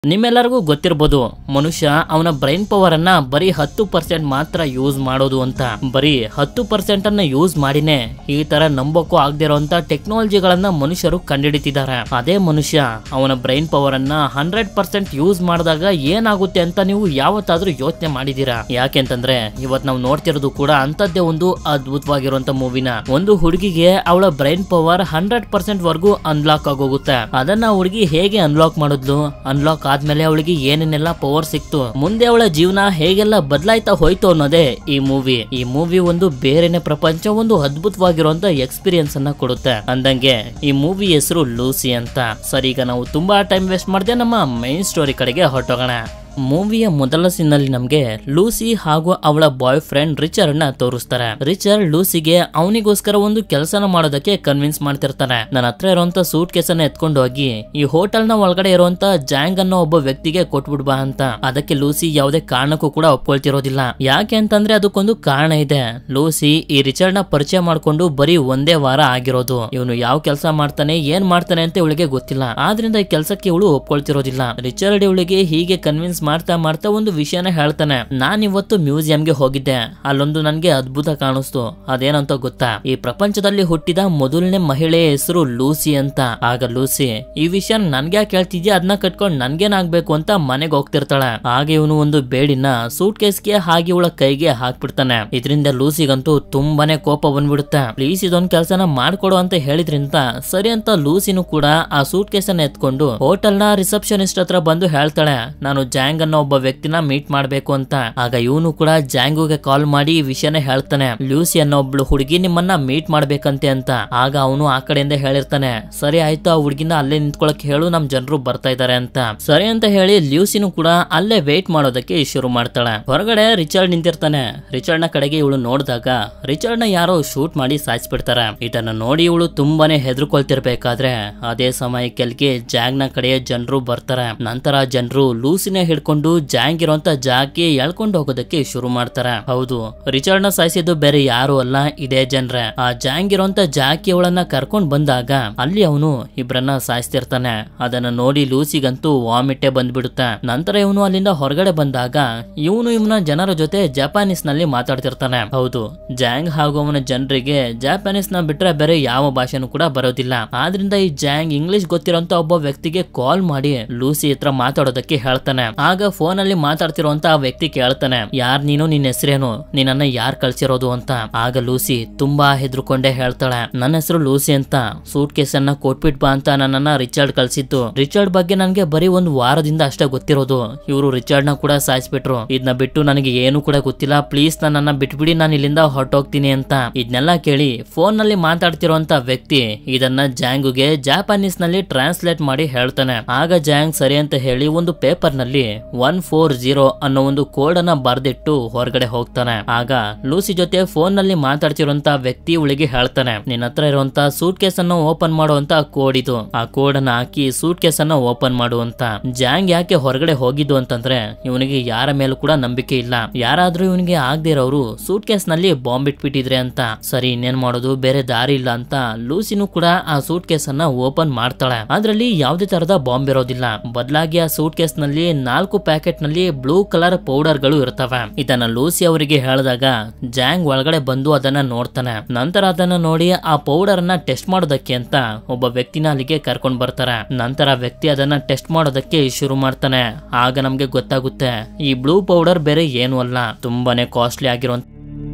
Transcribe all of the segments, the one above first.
ನಿಮ್ಮೆಲ್ಲರಿಗೂ ಗೊತ್ತಿರ್ಬೋದು ಮನುಷ್ಯ ಅವನ ಬ್ರೈನ್ ಪವರ್ ಅನ್ನ ಬರೀ ಹತ್ತು ಪರ್ಸೆಂಟ್ ಮಾತ್ರ ಯೂಸ್ ಮಾಡೋದು ಅಂತ ಬರೀ ಹತ್ತು ಪರ್ಸೆಂಟ್ ಅನ್ನ ಯೂಸ್ ಮಾಡಿನೇ ಈ ತರ ನಂಬೋಕ್ಕೂ ಆಗದೆ ಇರುವಂತ ಟೆಕ್ನಾಲಜಿಗಳನ್ನ ಮನುಷ್ಯರು ಕಂಡುಹಿಡಿತಿದ್ದಾರೆ ಅದೇ ಮನುಷ್ಯ ಅವನ ಬ್ರೈನ್ ಪವರ್ ಅನ್ನ ಹಂಡ್ರೆಡ್ ಪರ್ಸೆಂಟ್ ಯೂಸ್ ಮಾಡಿದಾಗ ಏನಾಗುತ್ತೆ ಅಂತ ನೀವು ಯಾವತ್ತಾದ್ರೂ ಯೋಚನೆ ಮಾಡಿದೀರಾ ಯಾಕೆಂತಂದ್ರೆ ಇವತ್ ನಾವು ನೋಡ್ತಿರೋದು ಕೂಡ ಅಂತದ್ದೇ ಒಂದು ಅದ್ಭುತವಾಗಿರುವಂತ ಮೂವಿನ ಒಂದು ಹುಡುಗಿಗೆ ಅವಳ ಬ್ರೈನ್ ಪವರ್ ಹಂಡ್ರೆಡ್ ಪರ್ಸೆಂಟ್ ವರ್ಗೂ ಅನ್ಲಾಕ್ ಆಗೋಗುತ್ತೆ ಅದನ್ನ ಹುಡುಗಿ ಹೇಗೆ ಅನ್ಲಾಕ್ ಮಾಡಿದ್ಲು ಅನ್ಲಾಕ್ ಆದ್ಮೇಲೆ ಅವಳಿಗೆ ಏನೇನೆಲ್ಲ ಪವರ್ ಸಿಕ್ತು ಮುಂದೆ ಅವಳ ಜೀವನ ಹೇಗೆಲ್ಲ ಬದಲಾಯ್ತಾ ಹೋಯ್ತು ಅನ್ನೋದೇ ಈ ಮೂವಿ ಈ ಮೂವಿ ಒಂದು ಬೇರೆನೆ ಪ್ರಪಂಚ ಒಂದು ಅದ್ಭುತವಾಗಿರುವಂತ ಎಕ್ಸ್ಪೀರಿಯನ್ಸ್ ಅನ್ನ ಕೊಡುತ್ತೆ ಅಂದಂಗೆ ಈ ಮೂವಿ ಹೆಸರು ಲೂಸಿ ಅಂತ ಸರಿ ಈಗ ನಾವು ತುಂಬಾ ಟೈಮ್ ವೇಸ್ಟ್ ಮಾಡದೆ ನಮ್ಮ ಮೈನ್ ಸ್ಟೋರಿ ಕಡೆಗೆ ಹೊರಟೋಗೋಣ ಮೂವಿಯ ಮೊದಲ ಸೀನಲ್ಲಿ ನಮ್ಗೆ ಲೂಸಿ ಹಾಗೂ ಅವಳ ಬಾಯ್ ಫ್ರೆಂಡ್ ರಿಚರ್ಡ್ ನ ತೋರಿಸ್ತಾರೆ ರಿಚರ್ಡ್ ಲೂಸಿಗೆ ಅವನಿಗೋಸ್ಕರ ಒಂದು ಕೆಲಸನ ಮಾಡೋದಕ್ಕೆ ಕನ್ವಿನ್ಸ್ ಮಾಡ್ತಿರ್ತಾನೆ ನನ್ನ ಹತ್ರ ಇರುವಂತ ಸೂಟ್ ಕೇಸನ್ನ ಎತ್ಕೊಂಡು ಹೋಗಿ ಈ ಹೋಟೆಲ್ ನ ಒಳಗಡೆ ಇರುವಂತ ಜಾಂಗ್ ಅನ್ನೋ ಒಬ್ಬ ವ್ಯಕ್ತಿಗೆ ಕೊಟ್ಬಿಡ್ ಬಾ ಅಂತ ಅದಕ್ಕೆ ಲೂಸಿ ಯಾವುದೇ ಕಾರಣಕ್ಕೂ ಕೂಡ ಒಪ್ಕೊಳ್ತಿರೋದಿಲ್ಲ ಯಾಕೆ ಅಂತಂದ್ರೆ ಅದಕ್ಕೊಂದು ಕಾರಣ ಇದೆ ಲೂಸಿ ಈ ರಿಚರ್ಡ್ ನ ಪರಿಚಯ ಮಾಡ್ಕೊಂಡು ಬರೀ ಒಂದೇ ವಾರ ಆಗಿರೋದು ಇವನು ಯಾವ ಕೆಲಸ ಮಾಡ್ತಾನೆ ಏನ್ ಮಾಡ್ತಾನೆ ಅಂತ ಇವಳಿಗೆ ಗೊತ್ತಿಲ್ಲ ಆದ್ರಿಂದ ಈ ಕೆಲಸಕ್ಕೆ ಇವಳು ಒಪ್ಕೊಳ್ತಿರೋದಿಲ್ಲ ರಿಚರ್ಡ್ ಇವಳಿಗೆ ಹೀಗೆ ಕನ್ವಿನ್ಸ್ ಮಾಡ್ತಾ ಮಾಡ್ತಾ ಒಂದು ವಿಷಯನ ಹೇಳ್ತಾನೆ ನಾನ್ ಇವತ್ತು ಮ್ಯೂಸಿಯಂಗೆ ಹೋಗಿದ್ದೆ ಅಲ್ಲೊಂದು ನನ್ಗೆ ಅದ್ಭುತ ಕಾಣಿಸ್ತು ಅದೇನಂತ ಗೊತ್ತಾ ಈ ಪ್ರಪಂಚದಲ್ಲಿ ಹುಟ್ಟಿದ ಮೊದಲನೇ ಮಹಿಳೆಯ ಹೆಸರು ಲೂಸಿ ಅಂತ ಆಗ ಲೂಸಿ ಈ ವಿಷಯ ನನ್ಗೆ ಯಾಕೆ ಹೇಳ್ತಿದ್ಯಾ ಅದನ್ನ ಕಟ್ಕೊಂಡು ನನ್ಗೇನಾಗ್ಬೇಕು ಅಂತ ಮನೆಗೆ ಹೋಗ್ತಿರ್ತಾಳೆ ಆಗ ಇವನು ಒಂದು ಬೇಡಿನ ಸೂಟ್ ಕೇಸ್ಗೆ ಹಾಗೆ ಇವಳ ಕೈಗೆ ಹಾಕ್ಬಿಡ್ತಾನೆ ಇದರಿಂದ ಲೂಸಿಗಂತೂ ತುಂಬಾನೇ ಕೋಪ ಬಂದ್ಬಿಡುತ್ತೆ ಪ್ಲೀಸ್ ಇದೊಂದ್ ಕೆಲಸನ ಮಾಡ್ಕೊಡು ಅಂತ ಹೇಳಿದ್ರಿಂದ ಸರಿ ಅಂತ ಲೂಸಿನೂ ಕೂಡ ಆ ಸೂಟ್ ಕೇಸನ್ನ ಎತ್ಕೊಂಡು ಹೋಟೆಲ್ ನ ರಿಸೆಪ್ಷನಿಸ್ಟ್ ಹತ್ರ ಬಂದು ಹೇಳ್ತಾಳೆ ನಾನು ಜಾಂಗ್ ಅನ್ನೋ ಒಬ್ಬ ವ್ಯಕ್ತಿನ ಮೀಟ್ ಮಾಡ್ಬೇಕು ಅಂತ ಆಗ ಇವನು ಕೂಡ ಜಾಂಗುಗೆ ಕಾಲ್ ಮಾಡಿ ಈ ವಿಷಯನ ಹೇಳ್ತಾನೆ ಲೂಸಿ ಅನ್ನೋ ಒಬ್ಳು ಹುಡುಗಿ ನಿಮ್ಮನ್ನ ಮೀಟ್ ಮಾಡ್ಬೇಕಂತೆ ಅಂತ ಆಗ ಅವನು ಆ ಕಡೆಯಿಂದ ಹೇಳಿರ್ತಾನೆ ಸರಿ ಆಯ್ತು ಆ ಹುಡುಗಿನ ಅಲ್ಲೇ ನಿಂತ್ಕೊಳಕ್ ಹೇಳು ನಮ್ ಜನರು ಬರ್ತಾ ಇದಾರೆ ಅಂತ ಸರಿ ಅಂತ ಹೇಳಿ ಲ್ಯೂಸಿನೂ ಕೂಡ ಅಲ್ಲೇ ವೇಟ್ ಮಾಡೋದಕ್ಕೆ ಶುರು ಮಾಡ್ತಾಳೆ ಹೊರಗಡೆ ರಿಚರ್ಡ್ ನಿಂತಿರ್ತಾನೆ ರಿಚರ್ಡ್ ನ ಕಡೆಗೆ ಇವಳು ನೋಡಿದಾಗ ರಿಚರ್ಡ್ ನ ಯಾರೋ ಶೂಟ್ ಮಾಡಿ ಸಾಯಿಸ್ಬಿಡ್ತಾರೆ ಇದನ್ನ ನೋಡಿ ಇವಳು ತುಂಬಾನೇ ಹೆದರ್ಕೊಳ್ತಿರ್ಬೇಕಾದ್ರೆ ಅದೇ ಸಮಯಕ್ಕೆ ಅಲ್ಲಿಗೆ ಜಾಂಗ್ ನ ಕಡೆಯ ಜನರು ಬರ್ತಾರೆ ನಂತರ ಜನರು ಲೂಸಿನ ಹಿಡ್ಕೊಂಡು ಜಾಂಗ್ ಇರುವಂತ ಜಾಗಕ್ಕೆ ಎಳ್ಕೊಂಡು ಹೋಗೋದಕ್ಕೆ ಶುರು ಮಾಡ್ತಾರೆ ಹೌದು ರಿಚರ್ಡ್ ನ ಸಾಯಿಸಿದ್ದು ಬೇರೆ ಯಾರು ಅಲ್ಲ ಇದೇ ಜನರೇ ಆ ಜಾಂಗ್ ಇರುವಂತ ಜಾಕಿ ಅವಳನ್ನ ಕರ್ಕೊಂಡ್ ಬಂದಾಗ ಅಲ್ಲಿ ಅವನು ಇಬ್ರನ್ನ ಸಾಯಿಸ್ತಿರ್ತಾನೆ ಅದನ್ನ ನೋಡಿ ಲೂಸಿಗಂತೂ ವಾಮಿಟ್ಟೆ ಬಂದ್ಬಿಡುತ್ತೆ ನಂತರ ಇವನು ಅಲ್ಲಿಂದ ಹೊರಗಡೆ ಬಂದಾಗ ಇವನು ಇವನ ಜನರ ಜೊತೆ ಜಪಾನೀಸ್ ನಲ್ಲಿ ಮಾತಾಡ್ತಿರ್ತಾನೆ ಹೌದು ಜಾಂಗ್ ಹಾಗೂ ಅವನ ಜನರಿಗೆ ಜಾಪಾನೀಸ್ ನ ಬಿಟ್ರೆ ಬೇರೆ ಯಾವ ಭಾಷೆನೂ ಕೂಡ ಬರೋದಿಲ್ಲ ಆದ್ರಿಂದ ಈ ಜಾಂಗ್ ಇಂಗ್ಲಿಷ್ ಗೊತ್ತಿರೋಂತ ಒಬ್ಬ ವ್ಯಕ್ತಿಗೆ ಕಾಲ್ ಮಾಡಿ ಲೂಸಿ ಹತ್ರ ಮಾತಾಡೋದಕ್ಕೆ ಹೇಳ್ತಾನೆ ಆಗ ಫೋನ್ ಅಲ್ಲಿ ಮಾತಾಡ್ತಿರುವಂತ ಆ ವ್ಯಕ್ತಿ ಕೇಳ್ತಾನೆ ಯಾರ್ ನೀನು ನಿನ್ನ ಹೆಸರೇನು ನಿನ್ನನ್ನ ಯಾರ್ ಕಳ್ಸಿರೋದು ಅಂತ ಆಗ ಲೂಸಿ ತುಂಬಾ ಹೆದರ್ಕೊಂಡೇ ಹೇಳ್ತಾಳೆ ನನ್ನ ಹೆಸರು ಲೂಸಿ ಅಂತ ಸೂಟ್ ಕೇಸ್ ಅನ್ನ ಕೊಟ್ಬಿಟ್ ಬಾ ಅಂತ ನನ್ನನ್ನ ರಿಚರ್ಡ್ ಕಳ್ಸಿದ್ದು ರಿಚರ್ಡ್ ಬಗ್ಗೆ ನನ್ಗೆ ಬರೀ ಒಂದು ವಾರದಿಂದ ಅಷ್ಟೇ ಗೊತ್ತಿರೋದು ಇವರು ರಿಚರ್ಡ್ ನ ಕೂಡ ಸಾಯಿಸ್ಬಿಟ್ರು ಇದನ್ನ ಬಿಟ್ಟು ನನಗೆ ಏನು ಕೂಡ ಗೊತ್ತಿಲ್ಲ ಪ್ಲೀಸ್ ನನ್ನನ್ನ ಬಿಟ್ಬಿಡಿ ನಾನು ಇಲ್ಲಿಂದ ಹೊರಟೋಗ್ತೀನಿ ಅಂತ ಇದನ್ನೆಲ್ಲ ಕೇಳಿ ಫೋನ್ ನಲ್ಲಿ ಮಾತಾಡ್ತಿರುವಂತ ವ್ಯಕ್ತಿ ಇದನ್ನ ಜಾಂಗುಗೆ ಜಾಪಾನೀಸ್ ನಲ್ಲಿ ಟ್ರಾನ್ಸ್ಲೇಟ್ ಮಾಡಿ ಹೇಳ್ತಾನೆ ಆಗ ಜಾಂಗ್ ಸರಿ ಅಂತ ಹೇಳಿ ಒಂದು ಪೇಪರ್ ನಲ್ಲಿ ಒನ್ ಫೋರ್ ಜೀರೋ ಅನ್ನೋ ಒಂದು ಕೋಡ್ ಅನ್ನ ಬರ್ದಿಟ್ಟು ಹೊರಗಡೆ ಹೋಗ್ತಾನೆ ಆಗ ಲೂಸಿ ಜೊತೆ ಫೋನ್ ನಲ್ಲಿ ಮಾತಾಡ್ತಿರುವಂತ ವ್ಯಕ್ತಿ ಇವಳಿಗೆ ಹೇಳ್ತಾನೆ ನಿನ್ನ ಹತ್ರ ಇರುವಂತ ಸೂಟ್ ಕೇಸ್ ಅನ್ನು ಓಪನ್ ಮಾಡುವಂತ ಕೋಡ್ ಇದು ಆ ಕೋಡ್ ಅನ್ನ ಹಾಕಿ ಸೂಟ್ ಕೇಸ್ ಅನ್ನ ಓಪನ್ ಮಾಡುವಂತ ಜಾಂಗ್ ಯಾಕೆ ಹೊರಗಡೆ ಹೋಗಿದ್ದು ಅಂತಂದ್ರೆ ಇವನಿಗೆ ಯಾರ ಮೇಲೂ ಕೂಡ ನಂಬಿಕೆ ಇಲ್ಲ ಯಾರಾದ್ರೂ ಇವನಿಗೆ ಆಗದೆ ಇರೋರು ಸೂಟ್ ಕೇಸ್ ನಲ್ಲಿ ಬಾಂಬ್ ಇಟ್ಬಿಟ್ಟಿದ್ರೆ ಅಂತ ಸರಿ ಇನ್ನೇನ್ ಮಾಡೋದು ಬೇರೆ ದಾರಿ ಇಲ್ಲ ಅಂತ ಲೂಸಿನೂ ಕೂಡ ಆ ಸೂಟ್ ಕೇಸ್ ಅನ್ನ ಓಪನ್ ಮಾಡ್ತಾಳೆ ಅದ್ರಲ್ಲಿ ಯಾವುದೇ ತರದ ಬಾಂಬ್ ಇರೋದಿಲ್ಲ ಬದಲಾಗಿ ಆ ಸೂಟ್ ಕೇಸ್ ನಲ್ಲಿ ನಾಲ್ಕು ಪ್ಯಾಕೆಟ್ ನಲ್ಲಿ ಬ್ಲೂ ಕಲರ್ ಪೌಡರ್ ಗಳು ಇರ್ತವೆ ಇದನ್ನ ಲೂಸಿ ಅವರಿಗೆ ಹೇಳಿದಾಗ ಜಾಂಗ್ ಒಳಗಡೆ ಬಂದು ಅದನ್ನ ನೋಡ್ತಾನೆ ನಂತರ ಅದನ್ನ ನೋಡಿ ಆ ಪೌಡರ್ ಅನ್ನ ಟೆಸ್ಟ್ ಮಾಡೋದಕ್ಕೆ ಅಂತ ಒಬ್ಬ ವ್ಯಕ್ತಿನ ಅಲ್ಲಿಗೆ ಕರ್ಕೊಂಡ್ ಬರ್ತಾರೆ ನಂತರ ಆ ವ್ಯಕ್ತಿ ಅದನ್ನ ಟೆಸ್ಟ್ ಮಾಡೋದಕ್ಕೆ ಶುರು ಮಾಡ್ತಾನೆ ಆಗ ನಮ್ಗೆ ಗೊತ್ತಾಗುತ್ತೆ ಈ ಬ್ಲೂ ಪೌಡರ್ ಬೇರೆ ಏನು ಅಲ್ಲ ತುಂಬಾನೇ ಕಾಸ್ಟ್ಲಿ ಆಗಿರುವಂತ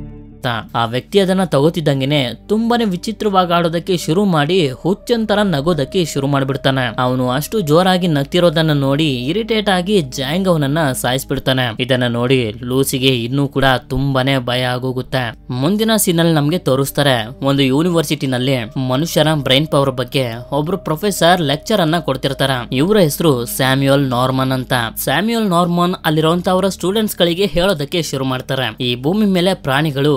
ಆ ವ್ಯಕ್ತಿ ಅದನ್ನ ತಗೋತಿದ್ದಂಗೆನೆ ತುಂಬಾನೇ ವಿಚಿತ್ರವಾಗಿ ಆಡೋದಕ್ಕೆ ಶುರು ಮಾಡಿ ಹುಚ್ಚಂತರ ನಗೋದಕ್ಕೆ ಶುರು ಮಾಡ್ಬಿಡ್ತಾನೆ ಅವನು ಅಷ್ಟು ಜೋರಾಗಿ ನಗ್ತಿರೋದನ್ನ ನೋಡಿ ಇರಿಟೇಟ್ ಆಗಿ ಜಾಂಗ್ ಅವನನ್ನ ಸಾಯಿಸ್ಬಿಡ್ತಾನೆ ಇದನ್ನ ನೋಡಿ ಲೂಸಿಗೆ ಇನ್ನೂ ಕೂಡ ತುಂಬಾನೇ ಭಯ ಆಗೋಗುತ್ತೆ ಮುಂದಿನ ಸೀನಲ್ಲಿ ನಮ್ಗೆ ತೋರಿಸ್ತಾರೆ ಒಂದು ಯೂನಿವರ್ಸಿಟಿನಲ್ಲಿ ಮನುಷ್ಯರ ಬ್ರೈನ್ ಪವರ್ ಬಗ್ಗೆ ಒಬ್ರು ಪ್ರೊಫೆಸರ್ ಲೆಕ್ಚರ್ ಅನ್ನ ಕೊಡ್ತಿರ್ತಾರ ಇವರ ಹೆಸರು ಸ್ಯಾಮ್ಯುಯಲ್ ನಾರ್ಮನ್ ಅಂತ ಸ್ಯಾಮ್ಯುಯಲ್ ನಾರ್ಮನ್ ಅಲ್ಲಿರುವಂತ ಅವರ ಸ್ಟೂಡೆಂಟ್ಸ್ ಗಳಿಗೆ ಹೇಳೋದಕ್ಕೆ ಶುರು ಮಾಡ್ತಾರೆ ಈ ಭೂಮಿ ಮೇಲೆ ಪ್ರಾಣಿಗಳು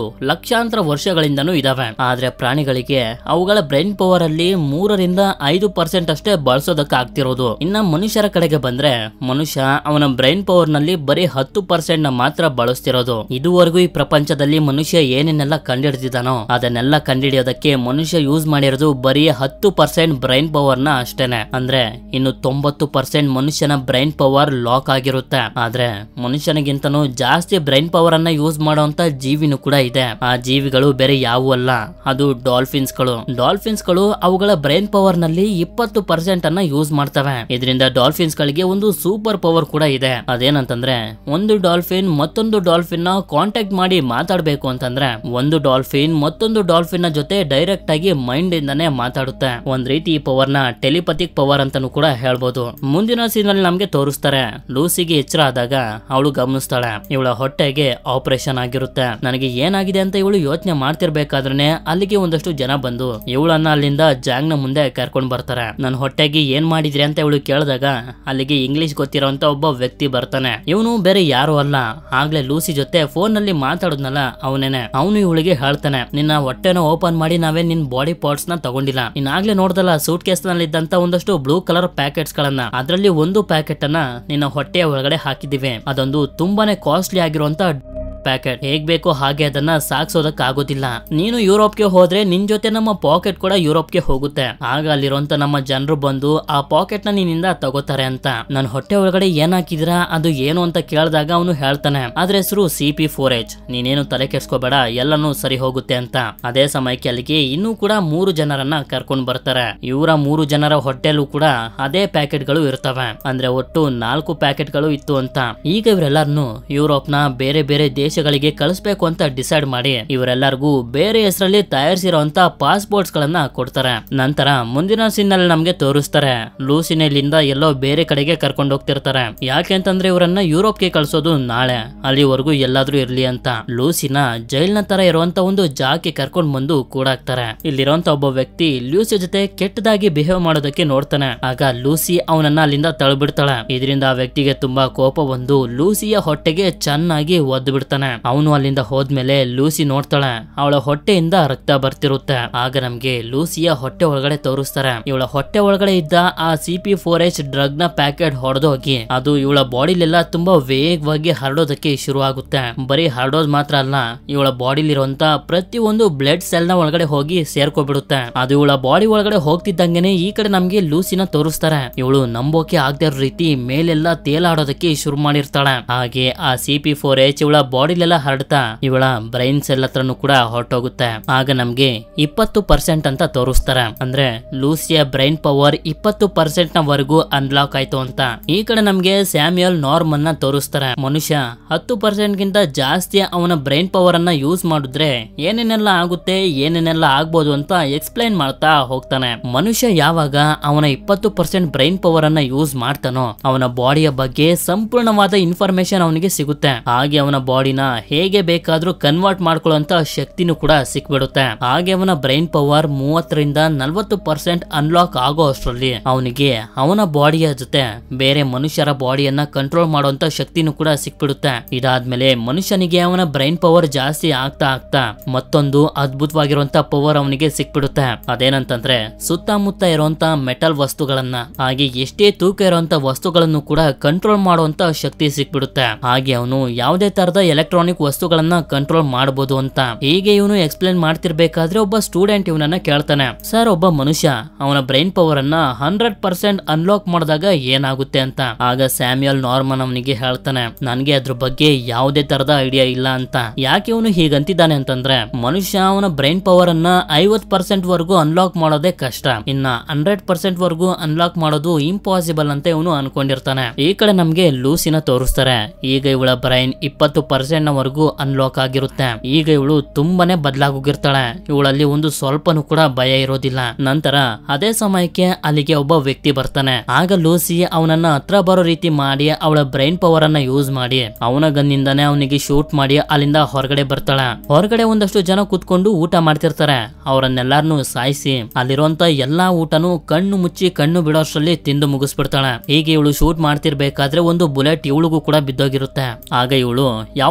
ಲಕ್ಷಾಂತರ ವರ್ಷಗಳಿಂದನೂ ಇದಾವೆ ಆದ್ರೆ ಪ್ರಾಣಿಗಳಿಗೆ ಅವುಗಳ ಬ್ರೈನ್ ಪವರ್ ಅಲ್ಲಿ ಮೂರರಿಂದ ಐದು ಪರ್ಸೆಂಟ್ ಅಷ್ಟೇ ಬಳಸೋದಕ್ಕೆ ಆಗ್ತಿರೋದು ಇನ್ನ ಮನುಷ್ಯರ ಕಡೆಗೆ ಬಂದ್ರೆ ಮನುಷ್ಯ ಅವನ ಬ್ರೈನ್ ಪವರ್ ನಲ್ಲಿ ಬರೀ ಹತ್ತು ಪರ್ಸೆಂಟ್ ನ ಮಾತ್ರ ಬಳಸ್ತಿರೋದು ಇದುವರೆಗೂ ಈ ಪ್ರಪಂಚದಲ್ಲಿ ಮನುಷ್ಯ ಏನೇನೆಲ್ಲ ಕಂಡಿಡ್ದಿದ್ದಾನೋ ಅದನ್ನೆಲ್ಲ ಕಂಡಿಡಿಯೋದಕ್ಕೆ ಮನುಷ್ಯ ಯೂಸ್ ಮಾಡಿರೋದು ಬರೀ ಹತ್ತು ಪರ್ಸೆಂಟ್ ಬ್ರೈನ್ ಪವರ್ ನ ಅಷ್ಟೇನೆ ಅಂದ್ರೆ ಇನ್ನು ತೊಂಬತ್ತು ಪರ್ಸೆಂಟ್ ಮನುಷ್ಯನ ಬ್ರೈನ್ ಪವರ್ ಲಾಕ್ ಆಗಿರುತ್ತೆ ಆದ್ರೆ ಮನುಷ್ಯನಿಗಿಂತನೂ ಜಾಸ್ತಿ ಬ್ರೈನ್ ಪವರ್ ಅನ್ನ ಯೂಸ್ ಮಾಡುವಂತ ಜೀವಿನೂ ಕೂಡ ಇದೆ ಆ ಜೀವಿಗಳು ಬೇರೆ ಯಾವು ಅಲ್ಲ ಅದು ಡಾಲ್ಫಿನ್ಸ್ ಗಳು ಡಾಲ್ಫಿನ್ಸ್ ಗಳು ಅವುಗಳ ಬ್ರೈನ್ ಪವರ್ ನಲ್ಲಿ ಇಪ್ಪತ್ತು ಪರ್ಸೆಂಟ್ ಅನ್ನ ಯೂಸ್ ಮಾಡ್ತವೆ ಇದರಿಂದ ಡಾಲ್ಫಿನ್ಸ್ ಗಳಿಗೆ ಒಂದು ಸೂಪರ್ ಪವರ್ ಕೂಡ ಇದೆ ಅದೇನಂತಂದ್ರೆ ಒಂದು ಡಾಲ್ಫಿನ್ ಮತ್ತೊಂದು ಡಾಲ್ಫಿನ್ ನ ಕಾಂಟ್ಯಾಕ್ಟ್ ಮಾಡಿ ಮಾತಾಡ್ಬೇಕು ಅಂತಂದ್ರೆ ಒಂದು ಡಾಲ್ಫಿನ್ ಮತ್ತೊಂದು ಡಾಲ್ಫಿನ್ ನ ಜೊತೆ ಡೈರೆಕ್ಟ್ ಆಗಿ ಮೈಂಡ್ ಇಂದಾನೆ ಮಾತಾಡುತ್ತೆ ಒಂದ್ ರೀತಿ ಈ ಪವರ್ ನ ಟೆಲಿಪತಿಕ್ ಪವರ್ ಅಂತಾನು ಕೂಡ ಹೇಳ್ಬೋದು ಮುಂದಿನ ಸೀನ್ ಅಲ್ಲಿ ನಮ್ಗೆ ತೋರಿಸ್ತಾರೆ ಲೂಸಿಗೆ ಎಚ್ಚರ ಆದಾಗ ಅವಳು ಗಮನಿಸ್ತಾಳೆ ಇವಳ ಹೊಟ್ಟೆಗೆ ಆಪರೇಷನ್ ಆಗಿರುತ್ತೆ ನನಗೆ ಏನಾಗಿದೆ ಅಂತ ಇವಳು ಯೋಚನೆ ಮಾಡ್ತಿರ್ಬೇಕಾದ್ರೆ ಅಲ್ಲಿಗೆ ಒಂದಷ್ಟು ಜನ ಬಂದು ಇವಳನ್ನ ಅಲ್ಲಿಂದ ಜಾಂಗ್ ನ ಮುಂದೆ ಕರ್ಕೊಂಡ್ ಬರ್ತಾರೆ ನನ್ನ ಹೊಟ್ಟೆಗೆ ಏನ್ ಮಾಡಿದ್ರಿ ಅಂತ ಇವಳು ಕೇಳಿದಾಗ ಅಲ್ಲಿಗೆ ಇಂಗ್ಲಿಷ್ ಗೊತ್ತಿರೋಂತ ಒಬ್ಬ ವ್ಯಕ್ತಿ ಬರ್ತಾನೆ ಇವನು ಬೇರೆ ಯಾರು ಅಲ್ಲ ಆಗ್ಲೇ ಲೂಸಿ ಜೊತೆ ಫೋನ್ ನಲ್ಲಿ ಮಾತಾಡುದ್ನಲ್ಲ ಅವನೇನೆ ಅವನು ಇವಳಿಗೆ ಹೇಳ್ತಾನೆ ನಿನ್ನ ಹೊಟ್ಟೆನ ಓಪನ್ ಮಾಡಿ ನಾವೇ ನಿನ್ ಬಾಡಿ ಪಾರ್ಟ್ಸ್ ನ ತಗೊಂಡಿಲ್ಲ ನೀನ್ ಆಗ್ಲೇ ನೋಡ್ದಲ್ಲ ಸೂಟ್ ಕೇಸ್ ನಲ್ಲಿ ಇದ್ದಂತ ಒಂದಷ್ಟು ಬ್ಲೂ ಕಲರ್ ಪ್ಯಾಕೆಟ್ಸ್ ಗಳನ್ನ ಅದರಲ್ಲಿ ಒಂದು ಪ್ಯಾಕೆಟ್ ಅನ್ನ ನಿನ್ನ ಹೊಟ್ಟೆಯ ಒಳಗಡೆ ಹಾಕಿದಿವಿ ಅದೊಂದು ತುಂಬಾನೇ ಕಾಸ್ಟ್ಲಿ ಆಗಿರುವಂತ ಪ್ಯಾಕೆಟ್ ಹೇಗ್ ಬೇಕೋ ಹಾಗೆ ಅದನ್ನ ಸಾಗ್ಸೋದಕ್ ಆಗೋದಿಲ್ಲ ನೀನು ಯುರೋಪ್ಗೆ ಹೋದ್ರೆ ನಿನ್ ಜೊತೆ ನಮ್ಮ ಪಾಕೆಟ್ ಕೂಡ ಯುರೋಪ್ಗೆ ಹೋಗುತ್ತೆ ಆಗ ಅಲ್ಲಿರುವಂತ ನಮ್ಮ ಜನರು ಬಂದು ಆ ಪಾಕೆಟ್ ನ ನಿನ್ನಿಂದ ತಗೋತಾರೆ ಅಂತ ನನ್ ಹೊಟ್ಟೆ ಒಳಗಡೆ ಏನ್ ಹಾಕಿದ್ರಾ ಅದು ಏನು ಅಂತ ಕೇಳಿದಾಗ ಅವನು ಹೇಳ್ತಾನೆ ಅದ್ರ ಹೆಸರು ಸಿ ಪಿ ಫೋರ್ ಎಚ್ ನೀನೇನು ತಲೆ ಕೆಡ್ಸ್ಕೋಬೇಡ ಎಲ್ಲಾನು ಸರಿ ಹೋಗುತ್ತೆ ಅಂತ ಅದೇ ಸಮಯಕ್ಕೆ ಅಲ್ಲಿಗೆ ಇನ್ನೂ ಕೂಡ ಮೂರು ಜನರನ್ನ ಕರ್ಕೊಂಡ್ ಬರ್ತಾರೆ ಇವರ ಮೂರು ಜನರ ಹೊಟ್ಟೆಲೂ ಕೂಡ ಅದೇ ಪ್ಯಾಕೆಟ್ ಗಳು ಇರ್ತವೆ ಅಂದ್ರೆ ಒಟ್ಟು ನಾಲ್ಕು ಪ್ಯಾಕೆಟ್ ಗಳು ಇತ್ತು ಅಂತ ಈಗ ಇವರೆಲ್ಲರನ್ನು ಯುರೋಪ್ ನ ಬೇರೆ ಬೇರೆ ದೇಶಗಳಿಗೆ ಕಳಿಸ್ಬೇಕು ಅಂತ ಡಿಸೈಡ್ ಮಾಡಿ ಇವರೆಲ್ಲರಿಗೂ ಬೇರೆ ಹೆಸರಲ್ಲಿ ತಯಾರಿಸಿರುವಂತ ಪಾಸ್ಪೋರ್ಟ್ಸ್ ಗಳನ್ನ ಕೊಡ್ತಾರೆ ನಂತರ ಮುಂದಿನ ಸೀನ್ ನಲ್ಲಿ ನಮ್ಗೆ ತೋರಿಸ್ತಾರೆ ಲೂಸಿನೆಲಿಂದ ಎಲ್ಲೋ ಬೇರೆ ಕಡೆಗೆ ಕರ್ಕೊಂಡು ಹೋಗ್ತಿರ್ತಾರೆ ಯಾಕೆ ಅಂತಂದ್ರೆ ಇವರನ್ನ ಯುರೋಪ್ಗೆ ಕಳ್ಸೋದು ನಾಳೆ ಅಲ್ಲಿವರೆಗೂ ಎಲ್ಲಾದ್ರೂ ಇರ್ಲಿ ಅಂತ ಲೂಸಿನ ಜೈಲ್ನ ತರ ಇರುವಂತ ಒಂದು ಜಾಗಕ್ಕೆ ಕರ್ಕೊಂಡ್ ಬಂದು ಕೂಡಾಕ್ತಾರೆ ಇಲ್ಲಿರುವಂತ ಒಬ್ಬ ವ್ಯಕ್ತಿ ಲೂಸಿ ಜೊತೆ ಕೆಟ್ಟದಾಗಿ ಬಿಹೇವ್ ಮಾಡೋದಕ್ಕೆ ನೋಡ್ತಾನೆ ಆಗ ಲೂಸಿ ಅವನನ್ನ ಅಲ್ಲಿಂದ ತಳ್ಬಿಡ್ತಾಳೆ ಇದರಿಂದ ಆ ವ್ಯಕ್ತಿಗೆ ತುಂಬಾ ಕೋಪ ಬಂದು ಲೂಸಿಯ ಹೊಟ್ಟೆಗೆ ಚೆನ್ನಾಗಿ ಒದ್ದು ಬಿಡ್ತಾನೆ ಅವನು ಅಲ್ಲಿಂದ ಹೋದ್ಮೇಲೆ ಲೂಸಿ ನೋಡ್ತಾಳೆ ಅವಳ ಹೊಟ್ಟೆಯಿಂದ ರಕ್ತ ಬರ್ತಿರುತ್ತೆ ಆಗ ನಮ್ಗೆ ಲೂಸಿಯ ಹೊಟ್ಟೆ ಒಳಗಡೆ ತೋರಿಸ್ತಾರೆ ಇವಳ ಹೊಟ್ಟೆ ಒಳಗಡೆ ಇದ್ದ ಆ C P four H drug ನ ಪ್ಯಾಕೆಟ್ ಹೊಡೆದೋಗಿ ಅದು ಇವಳ ಬಾಡಿಲೆಲ್ಲ ತುಂಬಾ ವೇಗವಾಗಿ ಹರಡೋದಕ್ಕೆ ಶುರು ಆಗುತ್ತೆ ಬರೀ ಹರಡೋದ್ ಮಾತ್ರ ಅಲ್ಲ ಇವಳ ಬಾಡಿಲಿರುವಂತ ಪ್ರತಿಯೊಂದು ಬ್ಲಡ್ ಸೆಲ್ ನ ಒಳಗಡೆ ಹೋಗಿ ಸೇರ್ಕೊಬಿಡುತ್ತೆ ಅದು ಇವಳ ಬಾಡಿ ಒಳಗಡೆ ಹೋಗ್ತಿದ್ದಂಗೆನೆ ಈ ಕಡೆ ನಮ್ಗೆ ಲೂಸಿನ ತೋರಿಸ್ತಾರೆ ಇವಳು ನಂಬೋಕೆ ಆಗದೆ ಇರೋ ರೀತಿ ಮೇಲೆಲ್ಲ ತೇಲಾಡೋದಕ್ಕೆ ಶುರು ಮಾಡಿರ್ತಾಳೆ ಹಾಗೆ ಆ ಸಿ ಪಿ ಫೋರ್ ಎಚ್ ಇವಳ ಬಾಡಿಲೆಲ್ಲ ಹರಡ್ತಾ ಇವಳ ಬ್ರೈನ್ ಸೆಲ್ ಹತ್ರನು ಕೂಡ ಹೊರಟೋಗುತ್ತೆ ಆಗ ನಮ್ಗೆ ಇಪ್ಪತ್ತು ಪರ್ಸೆಂಟ್ ಅಂತ ತೋರಿಸ್ತಾರೆ ಅಂದ್ರೆ ಲೂಸಿಯ ಬ್ರೈನ್ ಪವರ್ ಇಪ್ಪತ್ತು ಪರ್ಸೆಂಟ್ ನ ವರೆಗೂ ಅನ್ಲಾಕ್ ಆಯ್ತು ಅಂತ ಈ ಕಡೆ ನಮ್ಗೆ ಸ್ಯಾಮ್ಯಲ್ ನಾರ್ಮ್ ಅನ್ನ ತೋರಿಸ್ತಾರೆ ಮನುಷ್ಯ ಹತ್ತು ಪರ್ಸೆಂಟ್ ಗಿಂತ ಜಾಸ್ತಿ ಅವನ ಬ್ರೈನ್ ಪವರ್ ಅನ್ನ ಯೂಸ್ ಮಾಡಿದ್ರೆ ಏನೇನೆಲ್ಲ ಆಗುತ್ತೆ ಏನೇನೆಲ್ಲ ಆಗ್ಬೋದು ಅಂತ ಎಕ್ಸ್ಪ್ಲೈನ್ ಮಾಡ್ತಾ ಹೋಗ್ತಾನೆ ಮನುಷ್ಯ ಯಾವಾಗ ಅವನ ಇಪ್ಪತ್ತು ಪರ್ಸೆಂಟ್ ಬ್ರೈನ್ ಪವರ್ ಅನ್ನ ಯೂಸ್ ಮಾಡ್ತಾನೋ ಅವನ ಬಾಡಿಯ ಬಗ್ಗೆ ಸಂಪೂರ್ಣವಾದ ಇನ್ಫಾರ್ಮೇಶನ್ ಅವನಿಗೆ ಸಿಗುತ್ತೆ ಹಾಗೆ ಅವನ ಬಾಡಿನ ಹೇಗೆ ಬೇಕಾದ್ರೂ ಕನ್ವರ್ಟ್ ಮಾಡ್ಕೊಳ್ಳುವಂತ ಶಕ್ತಿನೂ ಕೂಡ ಸಿಕ್ಬಿಡುತ್ತೆ ಹಾಗೆ ಅವನ ಬ್ರೈನ್ ಪವರ್ ಮೂವತ್ತರಿಂದ ನಲ್ವತ್ತು ಪರ್ಸೆಂಟ್ ಅನ್ಲಾಕ್ ಆಗೋ ಅಷ್ಟರಲ್ಲಿ ಅವನಿಗೆ ಅವನ ಬಾಡಿಯ ಜೊತೆ ಬೇರೆ ಮನುಷ್ಯರ ಬಾಡಿಯನ್ನ ಕಂಟ್ರೋಲ್ ಮಾಡುವಂತ ಶಕ್ತಿನೂ ಕೂಡ ಸಿಕ್ಬಿಡುತ್ತೆ ಇದಾದ್ಮೇಲೆ ಮನುಷ್ಯನಿಗೆ ಅವನ ಬ್ರೈನ್ ಪವರ್ ಜಾಸ್ತಿ ಆಗ್ತಾ ಆಗ್ತಾ ಮತ್ತೊಂದು ಅದ್ಭುತವಾಗಿರುವಂತ ಪವರ್ ಅವನಿಗೆ ಸಿಕ್ಬಿಡುತ್ತೆ ಅದೇನಂತಂದ್ರೆ ಸುತ್ತಮುತ್ತ ಇರುವಂತ ಮೆಟಲ್ ವಸ್ತುಗಳನ್ನ ಹಾಗೆ ಎಷ್ಟೇ ತೂಕ ಇರುವಂತ ವಸ್ತುಗಳನ್ನು ಕೂಡ ಕಂಟ್ರೋಲ್ ಮಾಡುವಂತ ಶಕ್ತಿ ಸಿಕ್ಬಿಡುತ್ತೆ ಹಾಗೆ ಅವನು ಯಾವುದೇ ತರದ ಎಲೆಕ್ಟ್ರಾನಿಕ್ ವಸ್ತುಗಳನ್ನ ಕಂಟ್ರೋಲ್ ಮಾಡಬಹುದು ಅಂತ ಹೀಗೆ ಇವನು ಎಕ್ಸ್ಪ್ಲೇನ್ ಮಾಡ್ತಿರ್ಬೇಕಾದ್ರೆ ಒಬ್ಬ ಸ್ಟೂಡೆಂಟ್ ಇವನನ್ನ ಕೇಳ್ತಾನೆ ಸರ್ ಒಬ್ಬ ಮನುಷ್ಯ ಅವನ ಬ್ರೈನ್ ಪವರ್ ಅನ್ನ ಹಂಡ್ರೆಡ್ ಪರ್ಸೆಂಟ್ ಅನ್ಲಾಕ್ ಮಾಡಿದಾಗ ಏನಾಗುತ್ತೆ ಅಂತ ಆಗ ಸ್ಯಾಮ್ಯಲ್ ನಾರ್ಮನ್ ಅವನಿಗೆ ಹೇಳ್ತಾನೆ ನನ್ಗೆ ಅದ್ರ ಬಗ್ಗೆ ಯಾವುದೇ ತರದ ಐಡಿಯಾ ಇಲ್ಲ ಅಂತ ಯಾಕೆ ಇವನು ಹೀಗಂತಿದ್ದಾನೆ ಅಂತಂದ್ರೆ ಮನುಷ್ಯ ಅವನ ಬ್ರೈನ್ ಪವರ್ ಅನ್ನ ಐವತ್ ಪರ್ಸೆಂಟ್ ವರೆಗೂ ಅನ್ಲಾಕ್ ಮಾಡೋದೇ ಕಷ್ಟ ಇನ್ನ ಹಂಡ್ರೆಡ್ ಪರ್ಸೆಂಟ್ ವರೆಗೂ ಅನ್ಲಾಕ್ ಮಾಡೋದು ಇಂಪಾಸಿಬಲ್ ಅಂತ ಇವನು ಅನ್ಕೊಂಡಿರ್ತಾನೆ ಈ ಕಡೆ ನಮ್ಗೆ ಲೂಸಿನ ತೋರಿಸ್ತಾರೆ ಈಗ ಇವಳ ಬ್ರೈನ್ ಇಪ್ಪತ್ತು ಪರ್ಸೆಂಟ್ ನವರೆಗೂ ಅನ್ಲಾಕ್ ಆಗಿರುತ್ತೆ ಈಗ ಇವಳು ತುಂಬಾನೇ ಬದಲಾಗೋಗಿರ್ತಾಳೆ ಇವಳಲ್ಲಿ ಒಂದು ಸ್ವಲ್ಪನೂ ಕೂಡ ಭಯ ಇರೋದಿಲ್ಲ ನಂತರ ಅದೇ ಸಮಯಕ್ಕೆ ಅಲ್ಲಿಗೆ ಒಬ್ಬ ವ್ಯಕ್ತಿ ಬರ್ತಾನೆ ಆಗ ಲೂಸಿ ಅವನನ್ನ ಹತ್ರ ಬರೋ ರೀತಿ ಮಾಡಿ ಅವಳ ಬ್ರೈನ್ ಪವರ್ ಅನ್ನ ಯೂಸ್ ಮಾಡಿ ಅವನ ಗನ್ನಿಂದಾನೇ ಅವನಿಗೆ ಶೂಟ್ ಮಾಡಿ ಅಲ್ಲಿಂದ ಹೊರಗಡೆ ಬರ್ತಾಳೆ ಹೊರಗಡೆ ಒಂದಷ್ಟು ಜನ ಕೂತ್ಕೊಂಡು ಊಟ ಮಾಡ್ತಿರ್ತಾರೆ ಅವರನ್ನೆಲ್ಲಾರನು ಸಾಯಿಸಿ ಅಲ್ಲಿರುವಂತ ಎಲ್ಲಾ ಊಟನು ಕಣ್ಣು ಮುಚ್ಚಿ ಕಣ್ಣು ಬಿಡೋಷ್ಟ್ರಲ್ಲಿ ತಿಂದು ಮುಗಿಸ್ಬಿಡ್ತಾಳೆ ಹೀಗೆ ಇವಳು ಶೂಟ್ ಮಾಡ್ತಿರ್ಬೇಕಾದ್ರೆ ಒಂದು ಬುಲೆಟ್ ಇವಳಿಗೂ ಕೂಡ ಬಿದ್ದೋಗಿರುತ್ತೆ ಆಗ ಇವಳು ಯಾವುದೇ